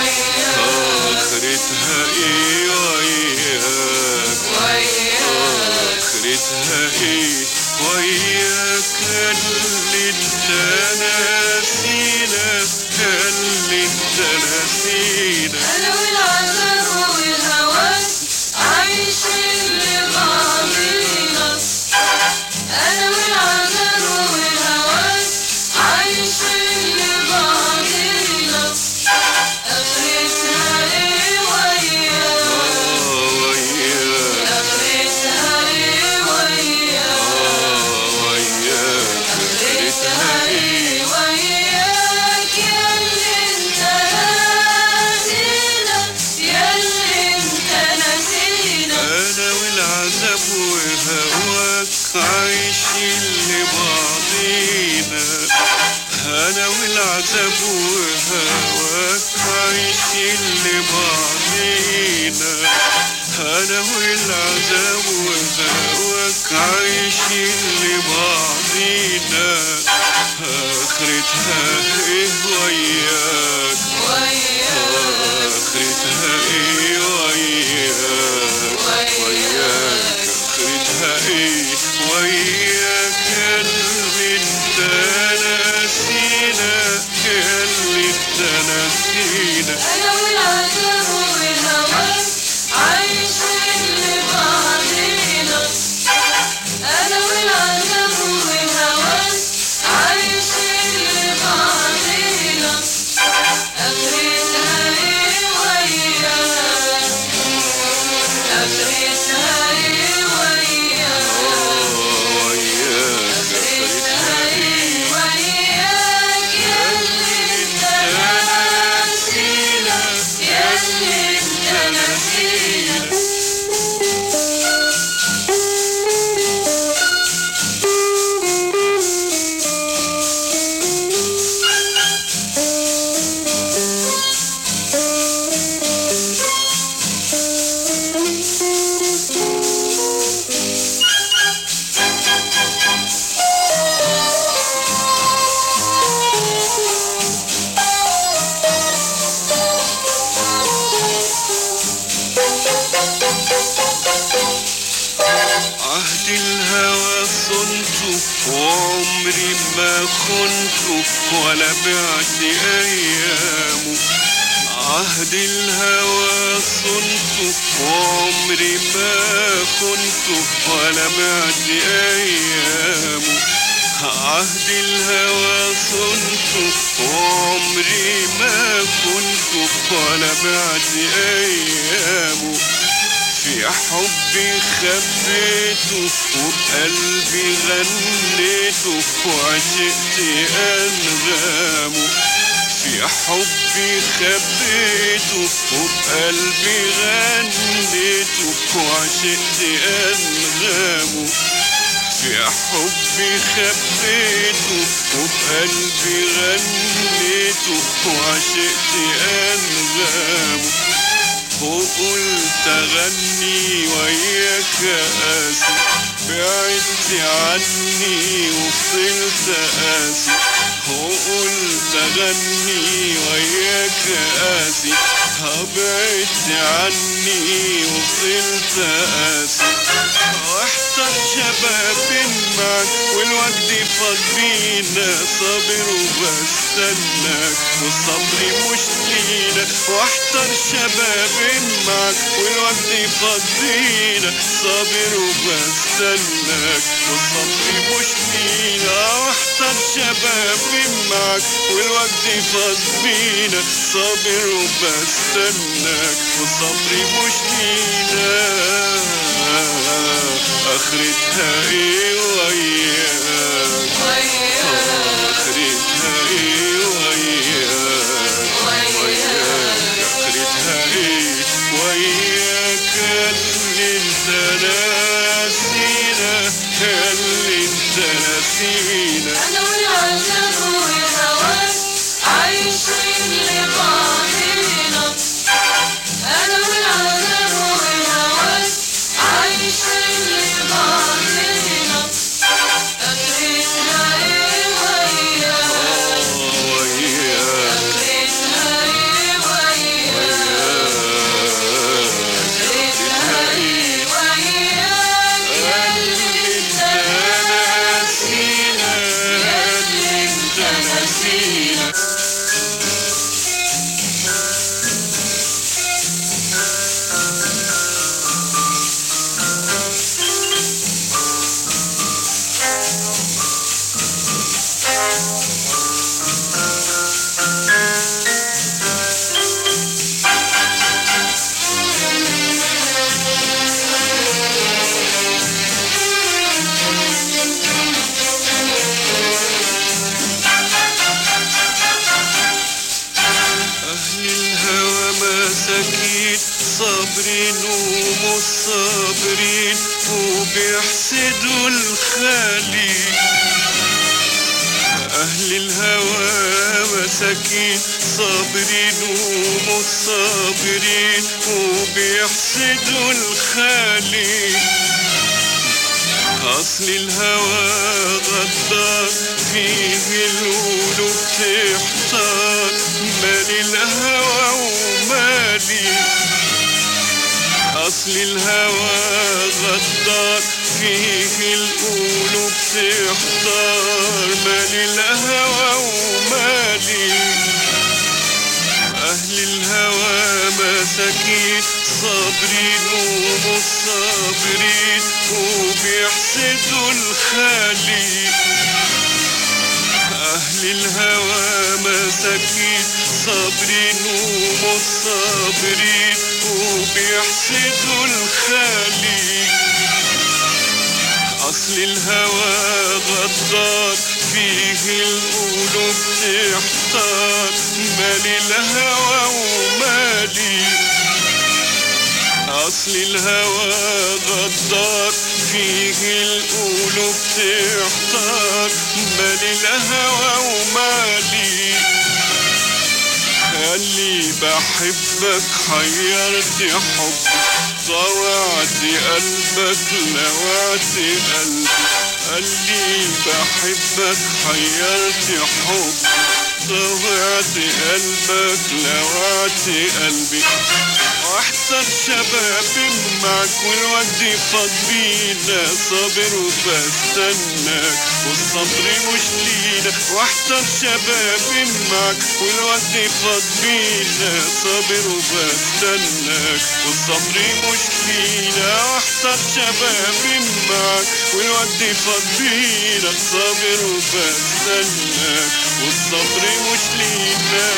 اخرتها ايه وياك اخرتها ايه وياك اللي انت ناسينا اللي انت ناسينا أنا والعذاب والهوان عايشين لبعضينا أنا والعذاب والهوان عايشين لبعضينا آخرتها إيه وياك آخرتها إيه وياك آخرتها إيه وياك ياللي انت ناسينا ياللي انت ناسينا انا والعذاب وهواك عايشين لبعضينا انا والعذاب وهواك عايشين لبعضينا انا والعذاب وهواك عايشين لبعضينا اخرتها ايه وياك اخرتها ايه وياك وياك اخرتها ايه وياك اللي انت ناسينا اللي انت ناسينا أنا والعذاب والهوان عايشين لبعضينا أنا والعذاب والهوان عايشين لبعضينا وعمري ما خنته ولا بعت أيامه عهد الهوى صنته وعمري ما خنته ولا بعت أيامه عهد الهوى صنته وعمري ما كنت ولا بعد أيامه في حبي خبيته وبقلبي غنيته وعشقت أنغامه في حبي خبيته وبقلبي غنيته وعشقت أنغامه في حبي خبيته وبقلبي غنيته وعشقت أنغامه وقلت أغني وياك قاسي بعدت عني وفضلت قاسي وقلت أغني وياك قاسي بعدت عني وفضلت قاسي واحتر شباب معك والوقت فاض بينا صابر وبستناك والصبر مش لينا واحتر شباب معك والوقت فاض بينا صابر وبستناك والصبر مش لينا واحتر شباب معك والوقت فاض بينا صابر وبستناك والصبر مش لينا اخرتها ايه وياك اخرتها ايه وياك وياك اخرتها ايه وياك اللي انت ناسينا اللي انت ناسينا أنا والعذاب والهوان عايشين لبعضينا أنا والعذاب والهوان عايشين لبعضينا آخرتها إيه وياك وياك آخرتها إيه وياك آخرتها إيه وياك ياللي انت ناسينا ياللي انت ناسينا أهل الهوى مساكين صابرين ومش صابرين وبيحسدوا الخالي أهل الهوى مساكين صابرين ومش صابرين وبيحسدوا الخالي أصل الهوى غدار فيه القلوب تحتار مالي الهوى ومالي أصل الهوى غدار فيه القلوب تحتار مالي الهوى ومالي أهل الهوى مساكين صابرين ومش صابرين وبيحسدوا الخالي أهل الهوى مساكين صابرين ومش صابرين وبيحسدوا الخالي أصل الهوى غدار فيه القلوب تحتار مالي الهوى ومالي أصل الهوى غدار فيه القلوب تحتار مالي الهوى ومالي اللي بحبك حيرت حب طوعت قلبك لوعت قلبي اللي بحبك حيرت حب طوعت قلبك لوعت قلبي واحسن شباب معك والوقت فاض بينا صابر وبستناك والصبر مش لينا واحسن شباب معك والوقت فاض بينا صابر وبستناك والصبر مش لينا واحسن شباب معك والوقت فاض بينا صابر وبستناك والصبر مش لينا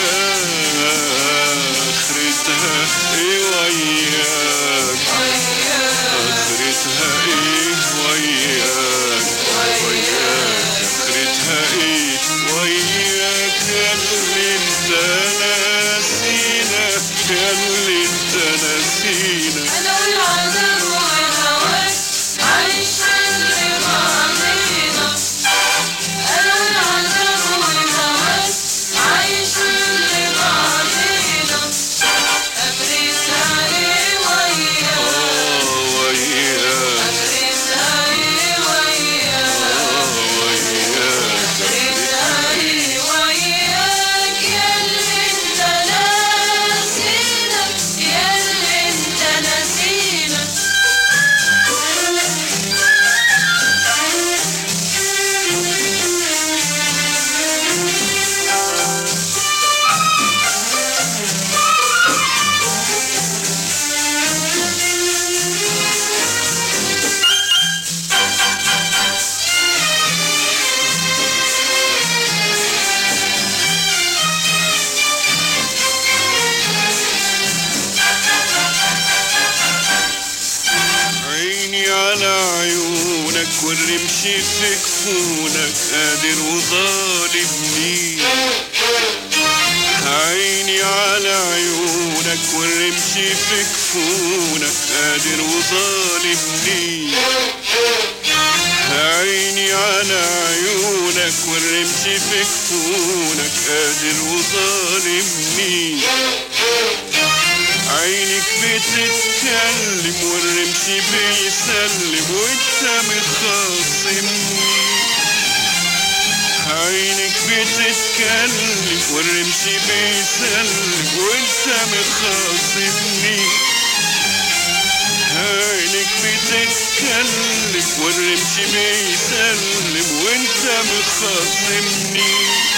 اخرتها ايه وياك اخرتها ايه وياك وياك اخرتها ايه وياك يا اللي انت ناسينا يا اللي انت ناسينا انا والعذاب والهواك عايش اللي بعدينا انا والعذاب والهواك عايش اللي بعدينا اخرتها ايه وياك اه وياك اخرتها ايه وياك وياك اخرتها ايه وياك ياللي انت ناسينا ياللي انت ناسينا عيني على عيونك والرمش في كفونك قادر وظالمني عيني على عيونك والرمش في كفونك قادر وظالمني عيني على عيونك والرمش في كفونك قادر وظالمني عينك بتتكلم والرمش بيسلم وانت مخاصمني عينك بتتكلم والرمش بيسلم وانت مخاصمني عينك بتتكلم والرمش بيسلم وانت مخاصمني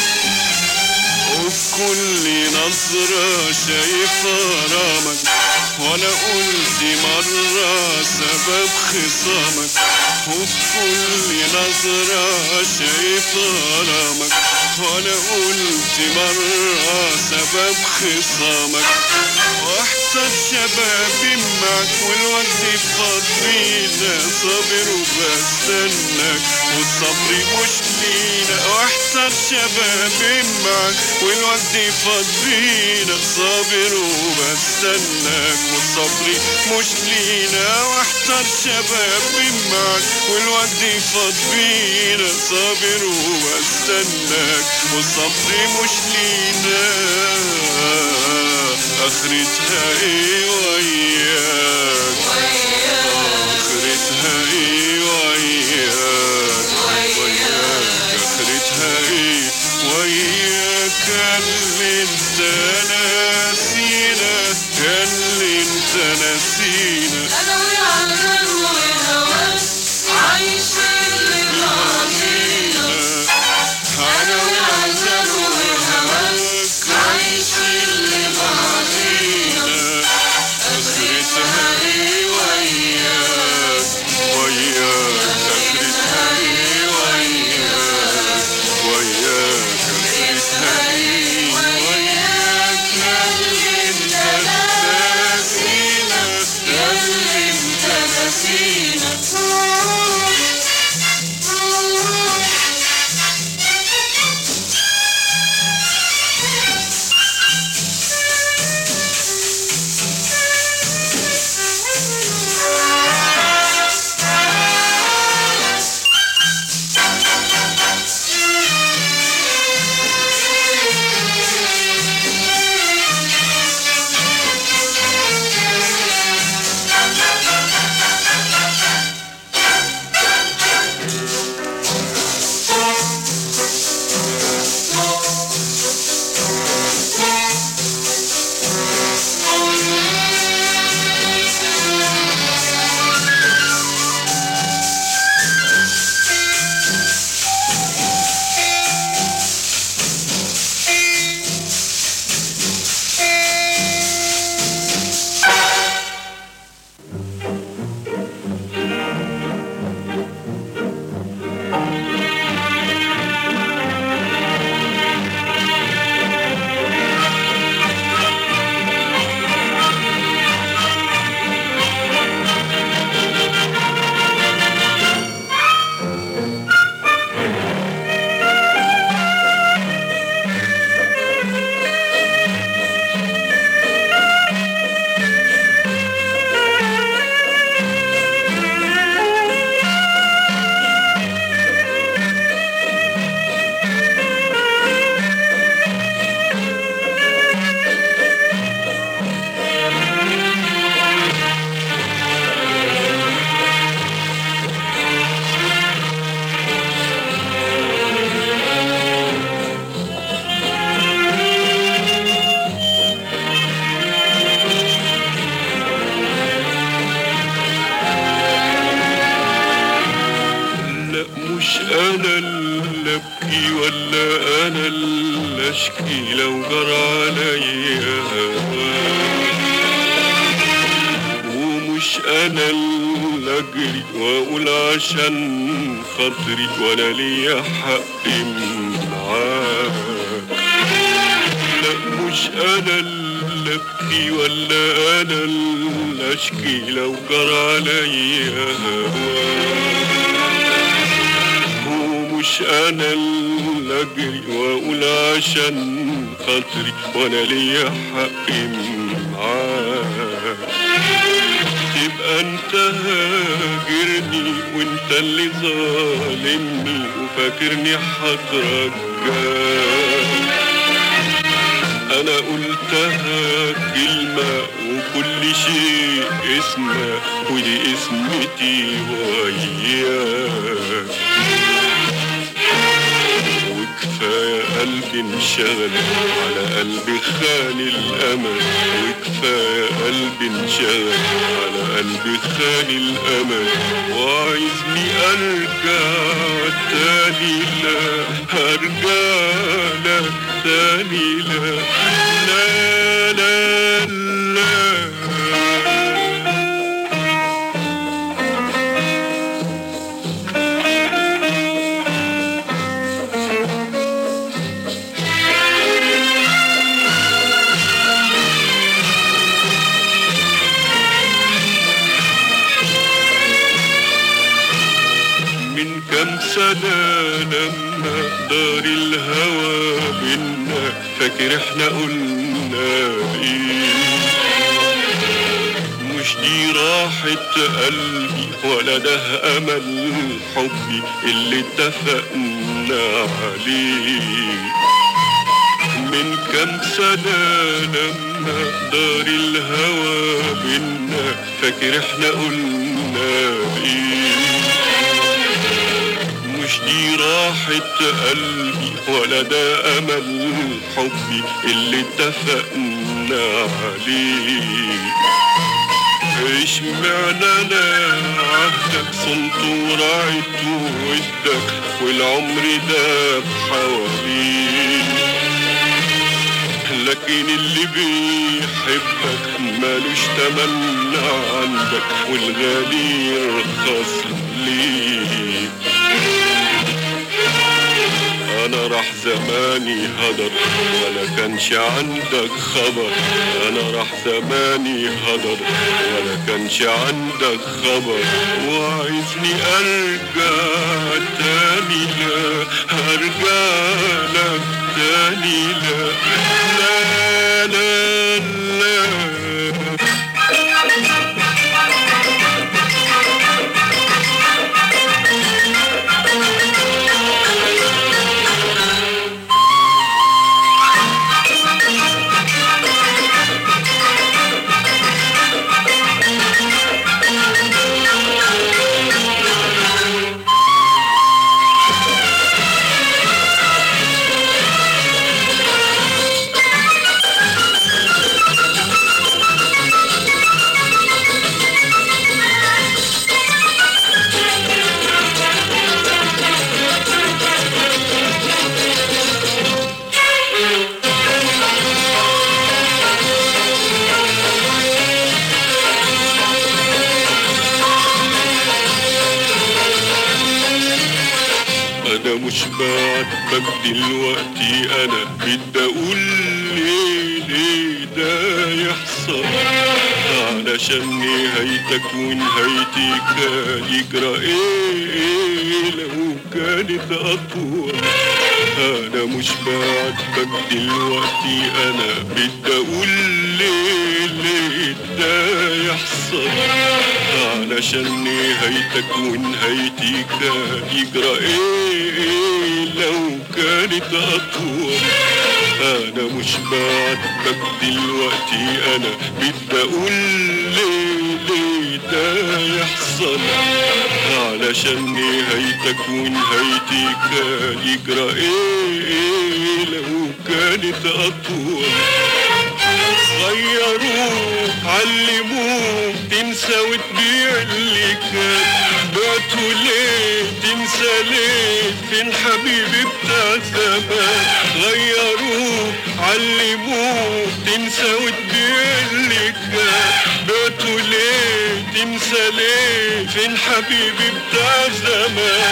وفي كل نظرة شايف غرامك وانا قلت مرة سبب خصامك وفي كل نظرة شايف غرامك وانا قلت مرة سبب خصامك واحسن شبابي معك والوقت فاض بينا صابر وبستناك والصبر مش لينا واحسن شبابي معك والوقت فاض بينا صابر وبستناك والصبر مش لينا واحسن شبابي معك والوقت فاض بينا صابر وبستناك والصبر مش لينا اخرتها ايه وياك اخرتها ايه وياك وياك اخرتها ايه وياك اللي انت ناسينا اللي انت ناسينا انا والعذاب والهواك عايش اللي بعدينا انا والعذاب والهواك عايش اللي بعدينا اخرتها ايه وياك وياك اخرتها ايه وياك وياك اخرتها ايه وياك اللي انت ناسينا اللي اشكي لو جرى عليا هواك ومش انا اللي اجري واقول عشان خاطري ولا ليا حق معاك لا مش انا اللي ابكي ولا انا اللي اشكي لو جرى عليا هواك ومش انا اللي اجري واقول عشان خاطري وانا ليا حق معاك تبقى انت هاجرني وانت اللي ظالمني وفاكرني هترجاك انا قلتها كلمة وكل شيء اسمه ودي اسمتي وياك وكفاية قلبي انشغل على قلبي خان الأمل وكفاية قلبي انشغل على قلبي خان الأمل وعايزني أرجع تاني لا هرجع لك تاني لا لا لا لا من كم سنة لما دار الهوى بينا فاكر احنا قلنا ايه مش دي راحة قلبي ولا ده أمل حبي اللي اتفقنا عليه من كم سنة لما دار الهوى بينا فاكر احنا قلنا ايه مش دي راحة قلبي ولا ده أمل حبي اللي اتفقنا عليه اشمعنى انا عهدك صنت ورعيت ودك والعمر ده بحواليك لكن اللي بيحبك مالوش تمن عندك والغالي يرخص ليك انا راح زماني هدر ولا كانش عندك خبر انا راح زماني هدر ولا كانش عندك خبر وعايزني ارجع تاني لا هرجع لك تاني لا لا لا لا انا مش بعاتبك دلوقتي انا بدي اقول ليه ليه ده يحصل علشان نهايتك ونهايتي كان يجرى ايه, إيه لو كانت اطول انا مش بعاتبك دلوقتي انا بدي اقول ليه ليه ده يحصل علشان نهايتك ونهايتي كان يجرى ايه, إيه لو كانت اطول انا مش بعاتبك دلوقتي انا بدي اقول ليه ليه ده يحصل علشان نهايتك ونهايتي كان يجرى ايه, إيه لو كانت اطول غيروك علموك تنسى وتبيع اللي كان بعته ليه تنسى ليه فين حبيبي بتاع زمان غيروه علموه تنسى وتبيع كان بعته ليه تنسى ليه فين حبيبي بتاع زمان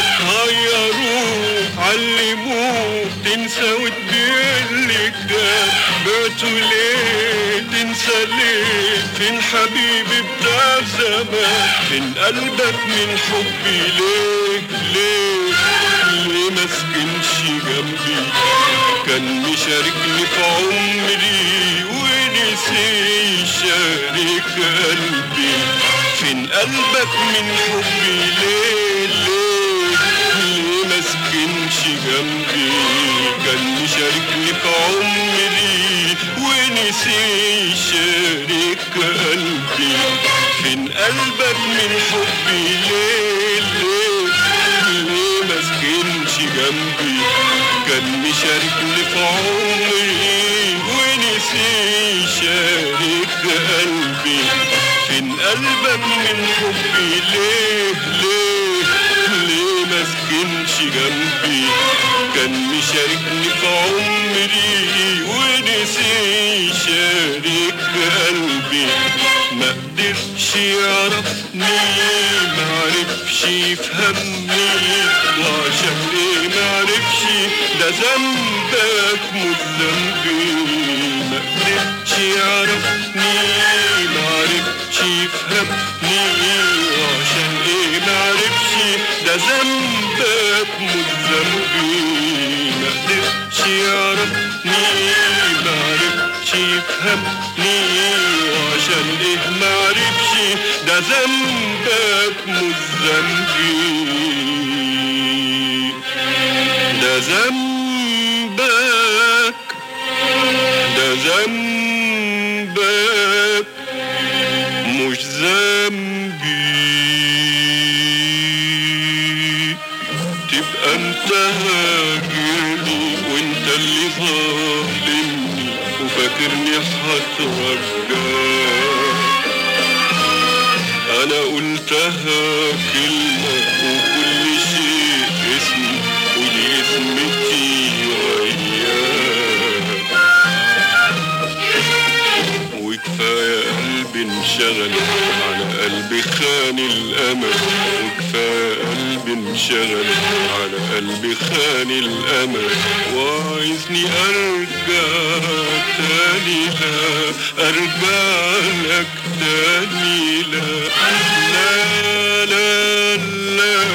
غيروه علموه تنسى وتبيع كان بعته ليه تنسى ليه فين حبيبي بتاع زمان فين قلبك من حبي ليه ليه ليه ما سكنش جنبي كان مشاركني في عمري ونسي يشارك قلبي فين قلبك من حبي ليه ليه ليه ما سكنش جنبي كان مشاركني في عمري ونسي يشارك قلبي فين قلبك من حبي ليه ليه ليه ما سكنش جنبي كان مشاركني في عمري ونسي يشارك قلبي فين قلبك من حبي ليه ليه ليه ما سكنش جنبي كان مشاركني في عمري ونسي يشارك قلبي ما قدرش يعرفني ما عرفش يفهمني وعشان ايه ما عرفش ده ذنبك مش ذنبي ما قدرش يعرفني ما عرفش يفهمني وعشان ايه ما عرفش ده ذنبك مش ذنبي ما قدرش يعرفني ما عرفش يفهمني وعشان ايه ما عرفش ده ذنبك مش ذنبي ده ذنبك ده ذنبك مش ذنبي تبقى انت هاجرني وانت اللي ظالمني وفاكرني هترجاك انا قلتها كلمة وكل شيء اسم ودي اسمتي وياك وكفاية قلبي انشغل على قلبي خان الأمل وكفاية قلبي انشغل على قلبي خان الأمل وعايزني أرجع تاني لا أرجع لك تاني لا لا لا لا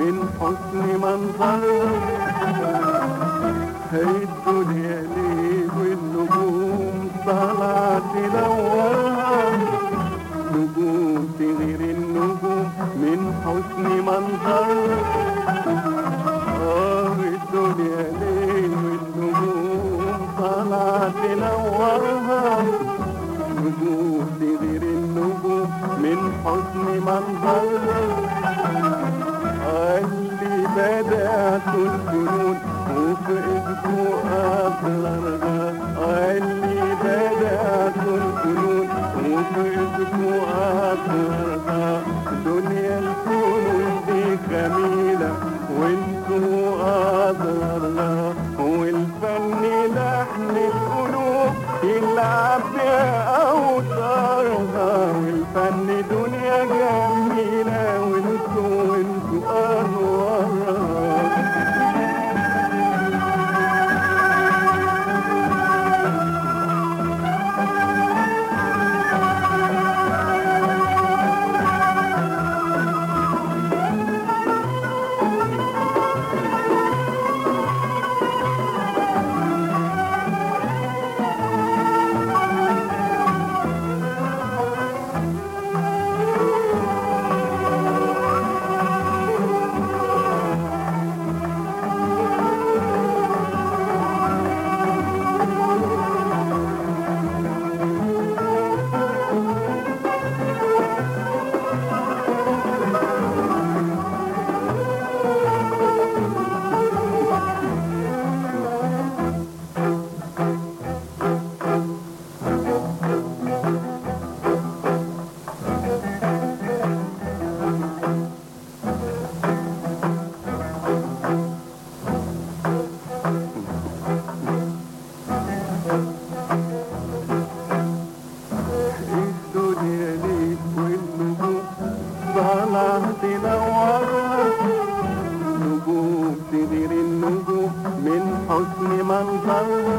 من حسن منظرها الدنيا ليه والنجوم طالعة تنورها نجوم تغير النجوم من حسن منظرها آه الدنيا ليه والنجوم طالعة تنورها نجوم تغير النجوم من حسن منظرها اللي بدأت الفنون وفي ايدكو أطلرها اللي بدأت الفنون وفي ايدكو أطلرها دنيا الفنون دي جميلة وانتو أضرارها والفن لحن القلوب يلعب بأوتارها والفن دنيا جميلة وانتو وانتو أنوارها الدنيا ليك والنجوم طالعة تنورها نجوم تدير النجوم من حسن منظرها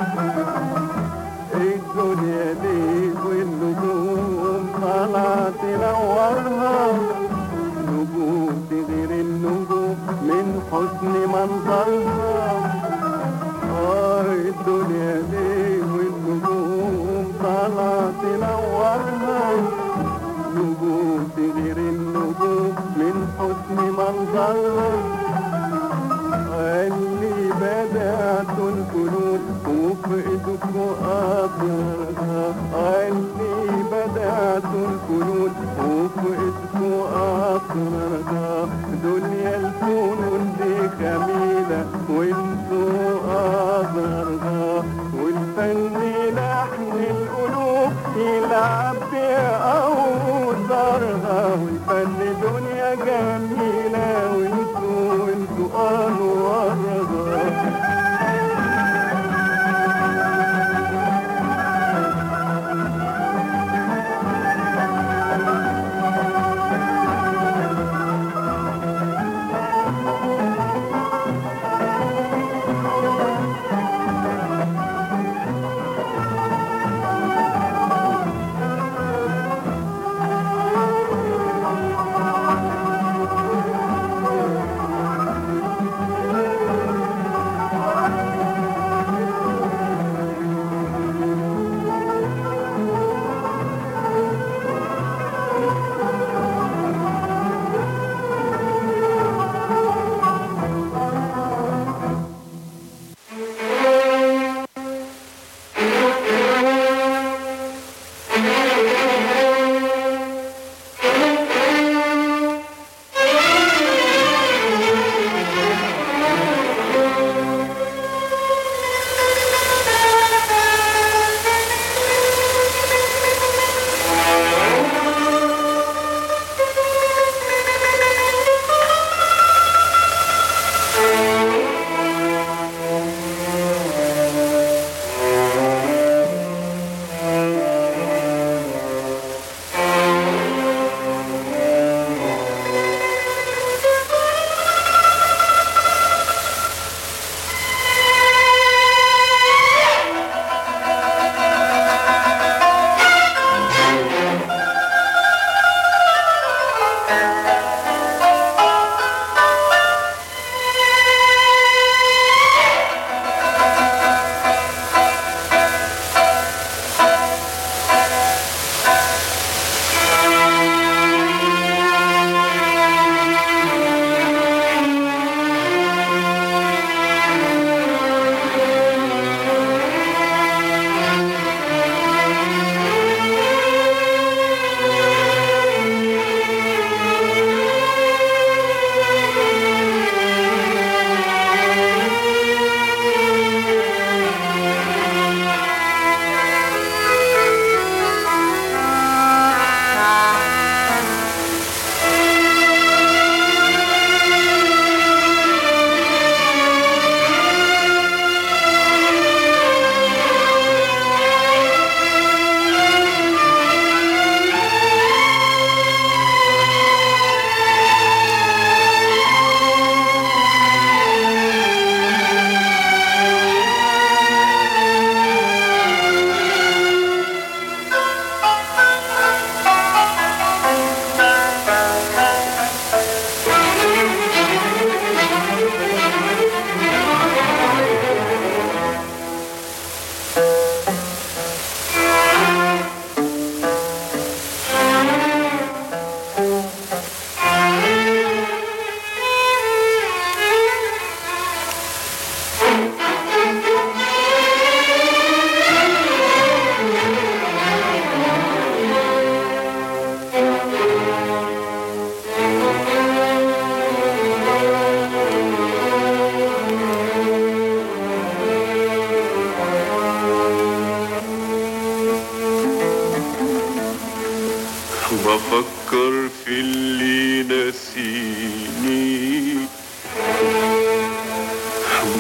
الدنيا ليك والنجوم طالعة تنورها نجوم تدير النجوم من حسن منظرها آه الدنيا ليه والنجوم طالعة تنورها نجوم تغير النجوم من حسن منظرها اللي بدأت الفنون وفي ايدكو أطيرها اللي بدأت الفنون وفي ايدكو أطيرها دنيا الفنون دي جميلة وانتو أظهرها والفن لحن القلوب يلعب بأوتارها والفن دنيا جميلة وانتو وانتو أنوارها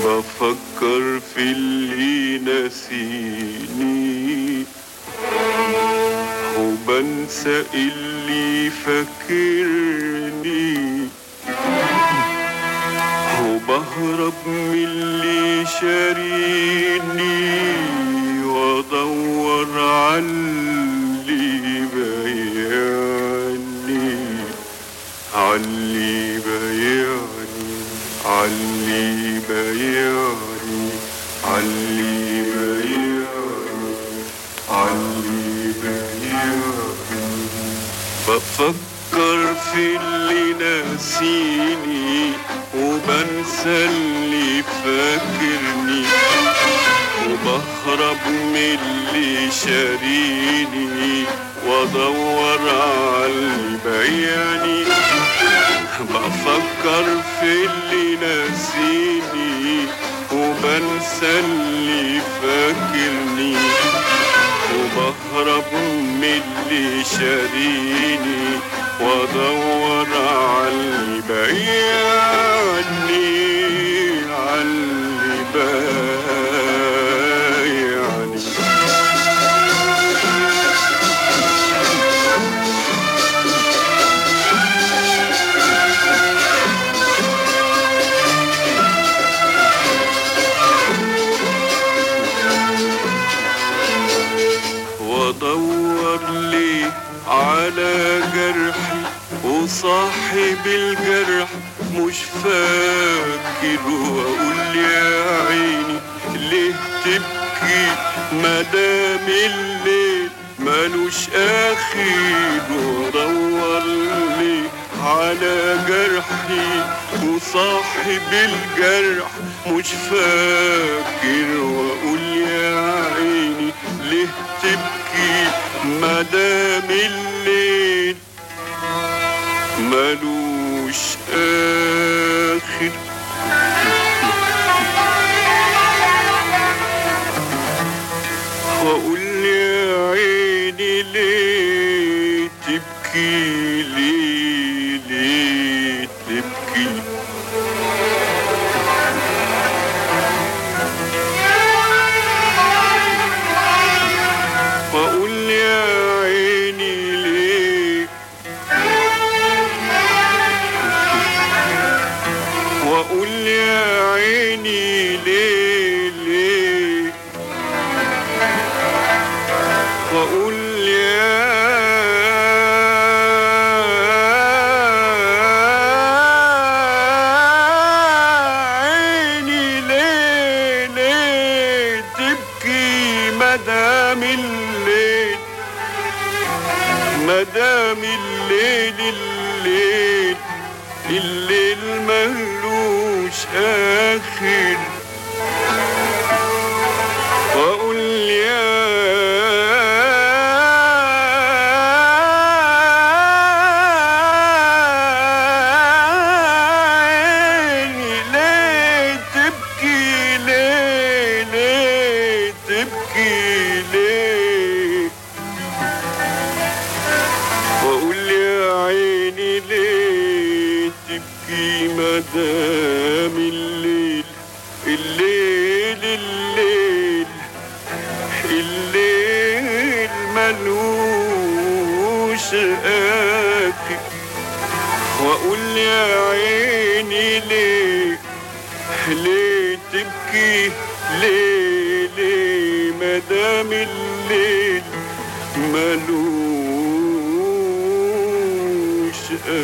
بفكر في اللي نسيني وبنسى اللي فاكرني وبهرب من اللي شاريني وادور على اللي بيعني علي بيعني علي بيعني علي بيعني علي بيعني بفكر في اللي ناسيني وبنسى اللي فاكرني وبهرب من اللي شاريني وادور على اللي بيعني بفكر في اللي ناسيني وبنسى اللي فاكرني وبهرب من اللي شاريني وادور على اللي بيعني على اللي بيعني وادور لي على جرحي وصاحب الجرح مش فاكر واقول يا عيني ليه تبكي مدام الليل ملوش اخر وادور لي على جرحي وصاحب الجرح مش فاكر واقول يا عيني ليه تبكي مدام الليل ملوش آخر وأقول يا عيني ليه تبكي ليه ليه تبكي وأقول يا عيني ليه وأقول يا عيني ليه ليه وأقول يا عيني ليه ليه تبكي مدام الليل مدام الليل الليل الليل ملوش آخر وأقول يا عيني ليه تبكي ليه ليه تبكي ليه واقول يا عيني ليه تبكي مدام الليل الليل الليل الليل ملوش آخر واقول يا عيني ليه ليه تبكي ليه ليه مدام الليل ملوش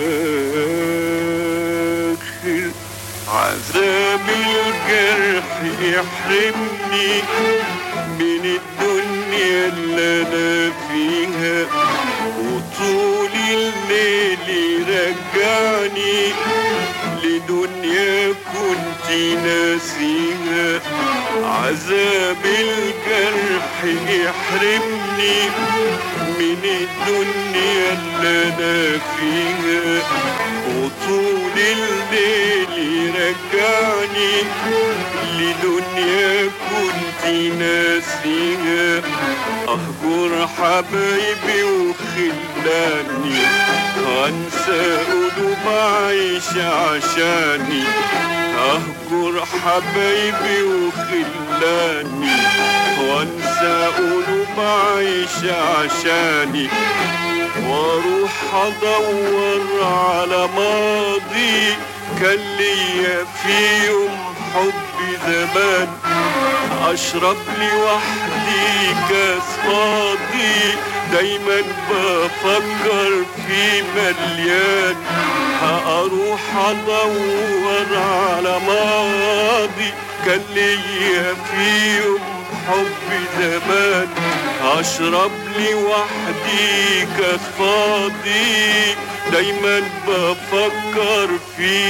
آخر عذاب الجرح يحرمني من الدنيا اللي أنا فيها وطول الليل يرجعني لدنيا كنت ناسيها عذاب الجرح يحرمني من الدنيا اللي انا فيها وطول الليل رجعني لدنيا كنت ناسيها أهجر حبايبي وخلاني أنسى قلوب عايش عشاني أهجر حبايبي وخلاني وانسى قلوب عايش عشاني واروح ادور على ماضي كان ليا في يوم حب زمان اشرب لي وحدي كاس فاضي دايما بفكر في مليان هاروح ادور على ماضي كان ليا في يوم حب زمان اشرب لي وحدي كاس فاضي دايما بفكر في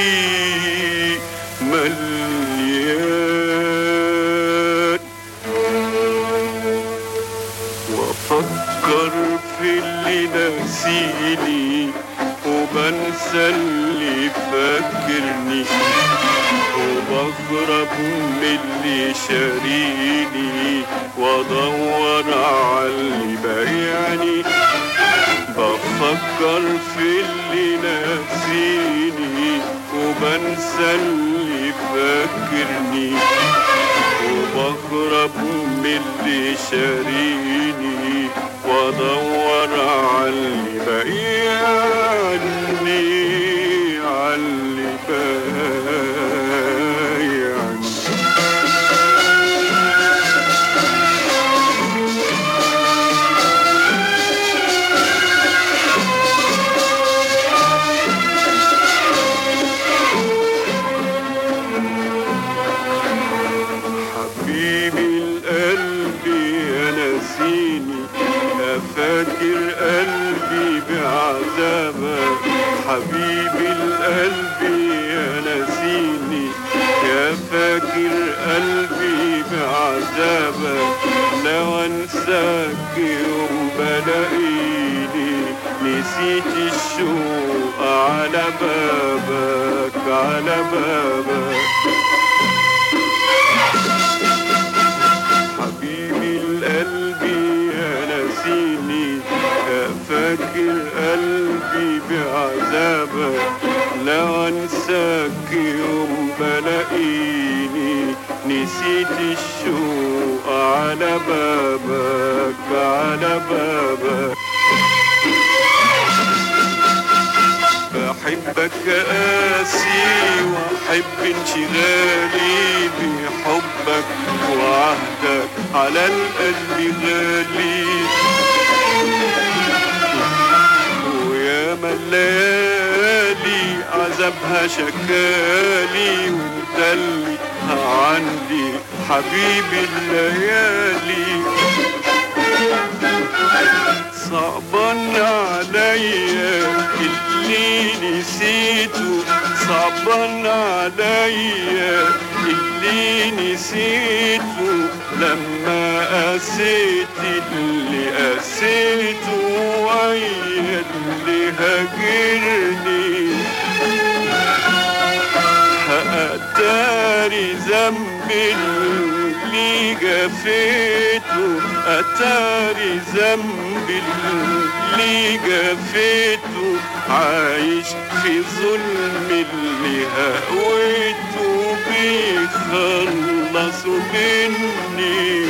مليان وافكر في اللي ناسيني وبنسى اللي فاكرني وبهرب من اللي شاريني وادور على اللي بايعني بفكر في اللي ناسيني وبنسى اللي فاكرني وبهرب من اللي شاريني وادور على اللي بايعني على اللي بايعني حبيبي القلب يا ناسيني يا فاكر قلبي بعذابك حبيبي القلب يا ناسيني يا فاكر قلبي بعذابك لو انساك يوم بلاقيني نسيت الشوق على بابك على بابك حبيبي القلب يا ناسيني يا فاكر قلبي بعذابك لو انساك يوم بلاقيني نسيت الشوق على بابك على بابك بحبك قاسي واحب انشغالي بحبك وعهدك على القلب غالي ويا الليالي عذابها شكالي وانت اللي عندي حبيبي الليالي صعبان عليا اللي نسيته صعبان عليا اللي نسيته لما قسيت اللي قسيته ويا اللي هاجرني أتاري ذنبي اللي جفيته أتاري ذنبي اللي جفيته عايش في ظلم اللي هويته بيخلصوا مني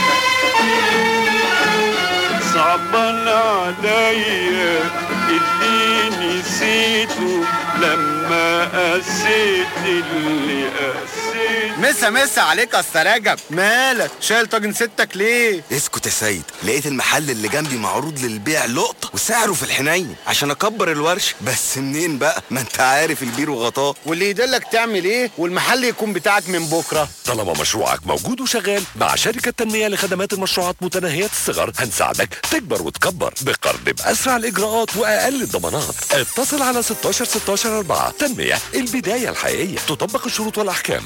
صعبان عليا اللي نسيته لما قسيت اللي قسيت مسا مسا عليك يا أستاذ رجب مالك شايل طاجن ستك ليه اسكت يا سيد لقيت المحل اللي جنبي معروض للبيع لقطة وسعره في الحنين عشان اكبر الورش بس منين بقى ما انت عارف البير وغطاه واللي يدلك تعمل ايه والمحل يكون بتاعك من بكره طالما مشروعك موجود وشغال مع شركة تنمية لخدمات المشروعات متناهية الصغر هنساعدك تكبر وتكبر بقرض بأسرع الإجراءات وأقل الضمانات اتصل على 16 16 4 تنمية البداية الحقيقية تطبق الشروط والأحكام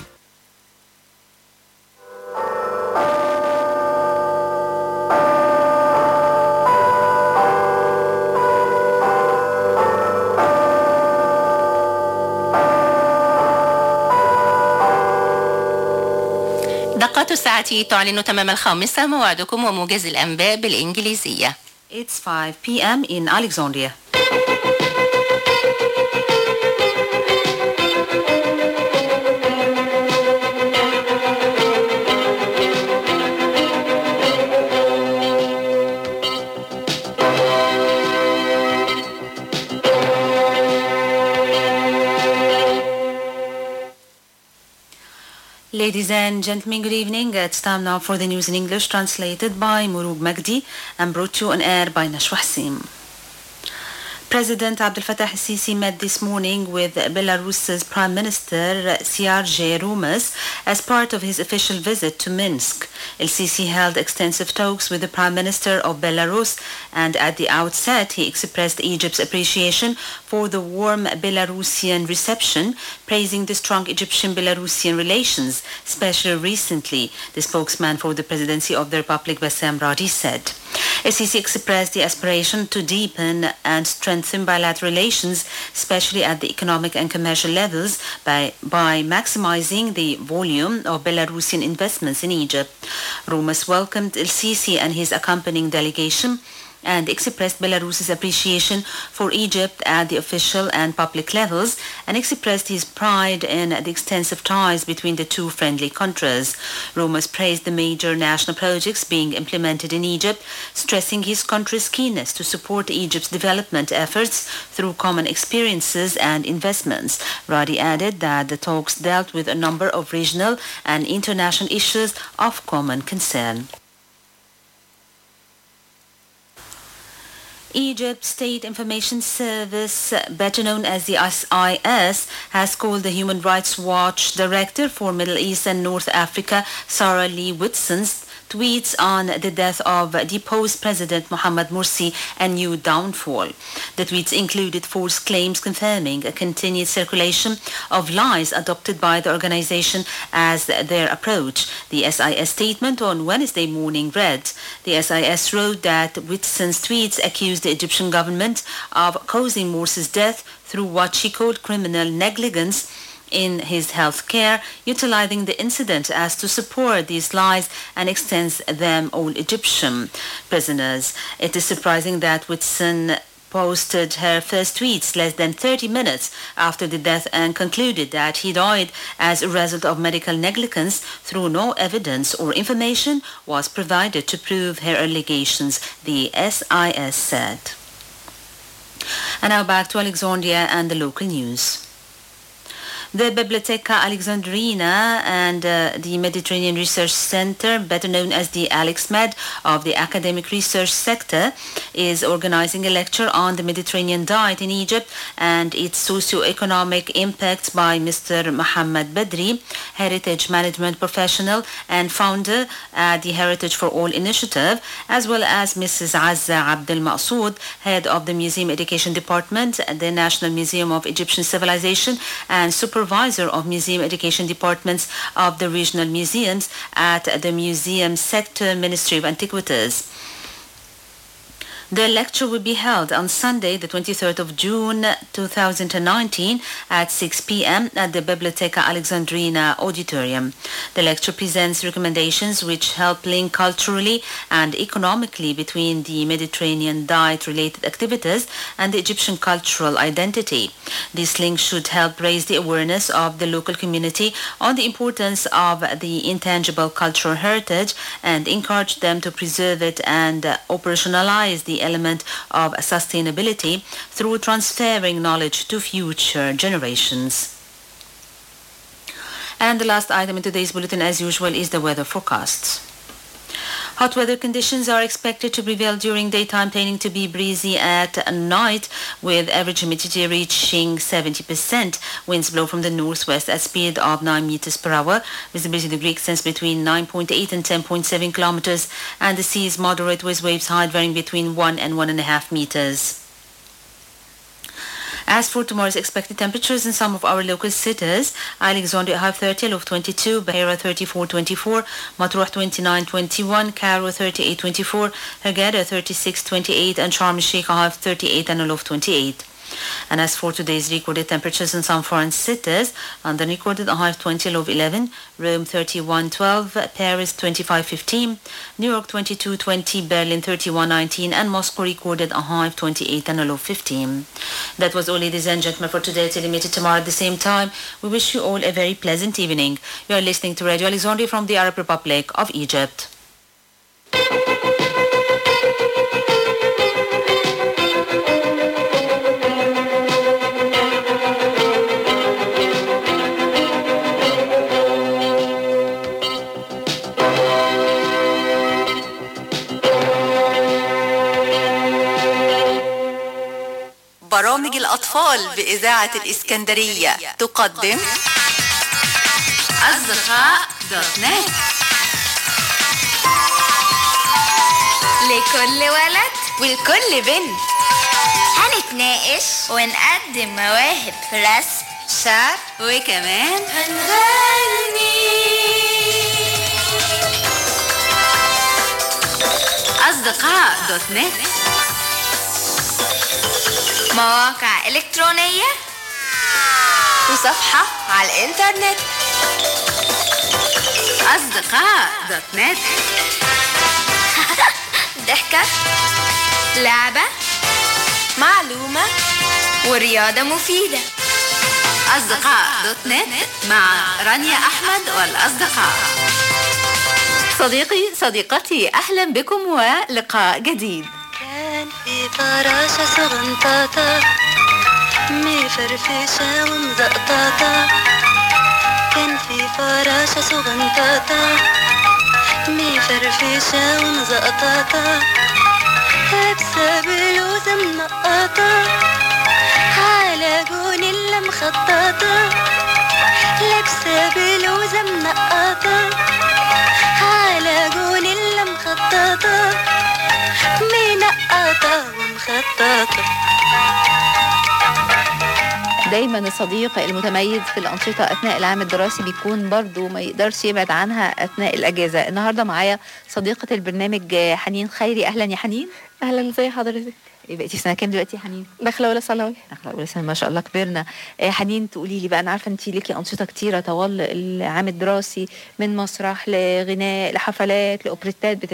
إشارات الساعة تعلن تمام الخامسة موعدكم وموجز الأنباء بالإنجليزية It's 5 p.m. in Alexandria. Ladies and gentlemen, good evening. It's time now for the news in English translated by Murug Magdi and brought to you on air by Nashwa Hassim. President Abdel Fattah el-Sisi met this morning with Belarus's Prime Minister Siarje Rumas as part of his official visit to Minsk. El-Sisi held extensive talks with the Prime Minister of Belarus and at the outset he expressed Egypt's appreciation for the warm Belarusian reception, praising the strong Egyptian-Belarusian relations, especially recently, the spokesman for the presidency of the Republic Bassem Radi said. El-Sisi expressed the aspiration to deepen and strengthen bilateral relations, especially at the economic and commercial levels, by, by maximizing the volume of Belarusian investments in Egypt. Rumas welcomed El-Sisi and his accompanying delegation and expressed Belarus's appreciation for Egypt at the official and public levels and expressed his pride in the extensive ties between the two friendly countries. Rumas praised the major national projects being implemented in Egypt, stressing his country's keenness to support Egypt's development efforts through common experiences and investments. Radi added that the talks dealt with a number of regional and international issues of common concern. Egypt State Information Service, better known as the SIS, has called the Human Rights Watch Director for Middle East and North Africa, Sarah Lee Whitson's tweets on the death of deposed President Mohamed Morsi a new downfall. The tweets included false claims confirming a continued circulation of lies adopted by the organization as their approach. The SIS statement on Wednesday morning read, the SIS wrote that Whitson's tweets accused the Egyptian government of causing Morsi's death through what she called criminal negligence in his health care, utilizing the incident as to support these lies and extends them all Egyptian prisoners. It is surprising that Whitson posted her first tweets less than 30 minutes after the death and concluded that he died as a result of medical negligence through no evidence or information was provided to prove her allegations, the SIS said. And now back to Alexandria and the local news. The Biblioteca Alexandrina and uh, the Mediterranean Research Center, better known as the AlexMed of the academic research sector, is organizing a lecture on the Mediterranean diet in Egypt and its socio-economic impacts by Mr. Mohammed Badri, heritage management professional and founder at the Heritage for All initiative, as well as Mrs. Azza Abdel Masoud, head of the Museum Education Department at the National Museum of Egyptian Civilization and super supervisor of museum education departments of the regional museums at the Museum Sector Ministry of Antiquities. The lecture will be held on Sunday, the 23rd of June 2019 at 6 p.m. at the Biblioteca Alexandrina Auditorium. The lecture presents recommendations which help link culturally and economically between the Mediterranean diet-related activities and the Egyptian cultural identity. This link should help raise the awareness of the local community on the importance of the intangible cultural heritage and encourage them to preserve it and uh, operationalize the element of sustainability through transferring knowledge to future generations. And the last item in today's bulletin, as usual, is the weather forecasts. Hot weather conditions are expected to prevail during daytime, tending to be breezy at night, with average humidity reaching 70%. Winds blow from the northwest at speed of 9 meters per hour. Visibility degree extends between 9.8 and 10.7 kilometers, and the sea is moderate with waves height varying between 1 and 1.5 meters. As for tomorrow's expected temperatures in some of our local cities, Alexandria high 30, low of 22, Beira 34, 24, Matruh 29, 21, Cairo 38, 24, Hurghada 36, 28, and Sharm el-Sheikh high 38 and a low of 28. And as for today's recorded temperatures in some foreign cities, London recorded a high of 20, low of 11, Rome 31, 12, Paris 25, 15, New York 22, 20, Berlin 31, 19, and Moscow recorded a high of 28 and a low of 15. That was all, ladies and gentlemen, for today. Till we meet tomorrow at the same time. We wish you all a very pleasant evening. You are listening to Radio Alexandria from the Arab Republic of Egypt. برامج الأطفال بإذاعة الإسكندرية تقدم أصدقاء دوت نت لكل ولد ولكل بنت هنتناقش ونقدم مواهب في رسم شعر وكمان هنغني أصدقاء دوت نت مواقع إلكترونية وصفحة على الإنترنت أصدقاء دوت نت ضحكة لعبة معلومة ورياضة مفيدة أصدقاء دوت نت مع رانيا أحمد والأصدقاء صديقي صديقتي أهلا بكم ولقاء جديد كان في فراشة صغنطاطة مفرفشة ومزقطاطة كان في فراشة صغنطاطة مفرفشة ومزقطاطة لابسة بلوزة منقطة على جونيلا مخططة لابسة بلوزة منقطة على جونيلا مخططة منقطة ومخططة دايما الصديق المتميز في الأنشطة أثناء العام الدراسي بيكون برضو ما يقدرش يبعد عنها أثناء الأجازة النهاردة معايا صديقة البرنامج آه، حنين خيري أهلا يا حنين اهلا زي حضرتك إيه بقيتي في سنة كام دلوقتي يا حنين؟ داخله اولى ثانوي داخله اولى سنه ما شاء الله كبرنا آه، حنين تقولي لي بقى انا عارفه انت ليكي انشطه كتيره طوال العام الدراسي من مسرح لغناء لحفلات لاوبريتات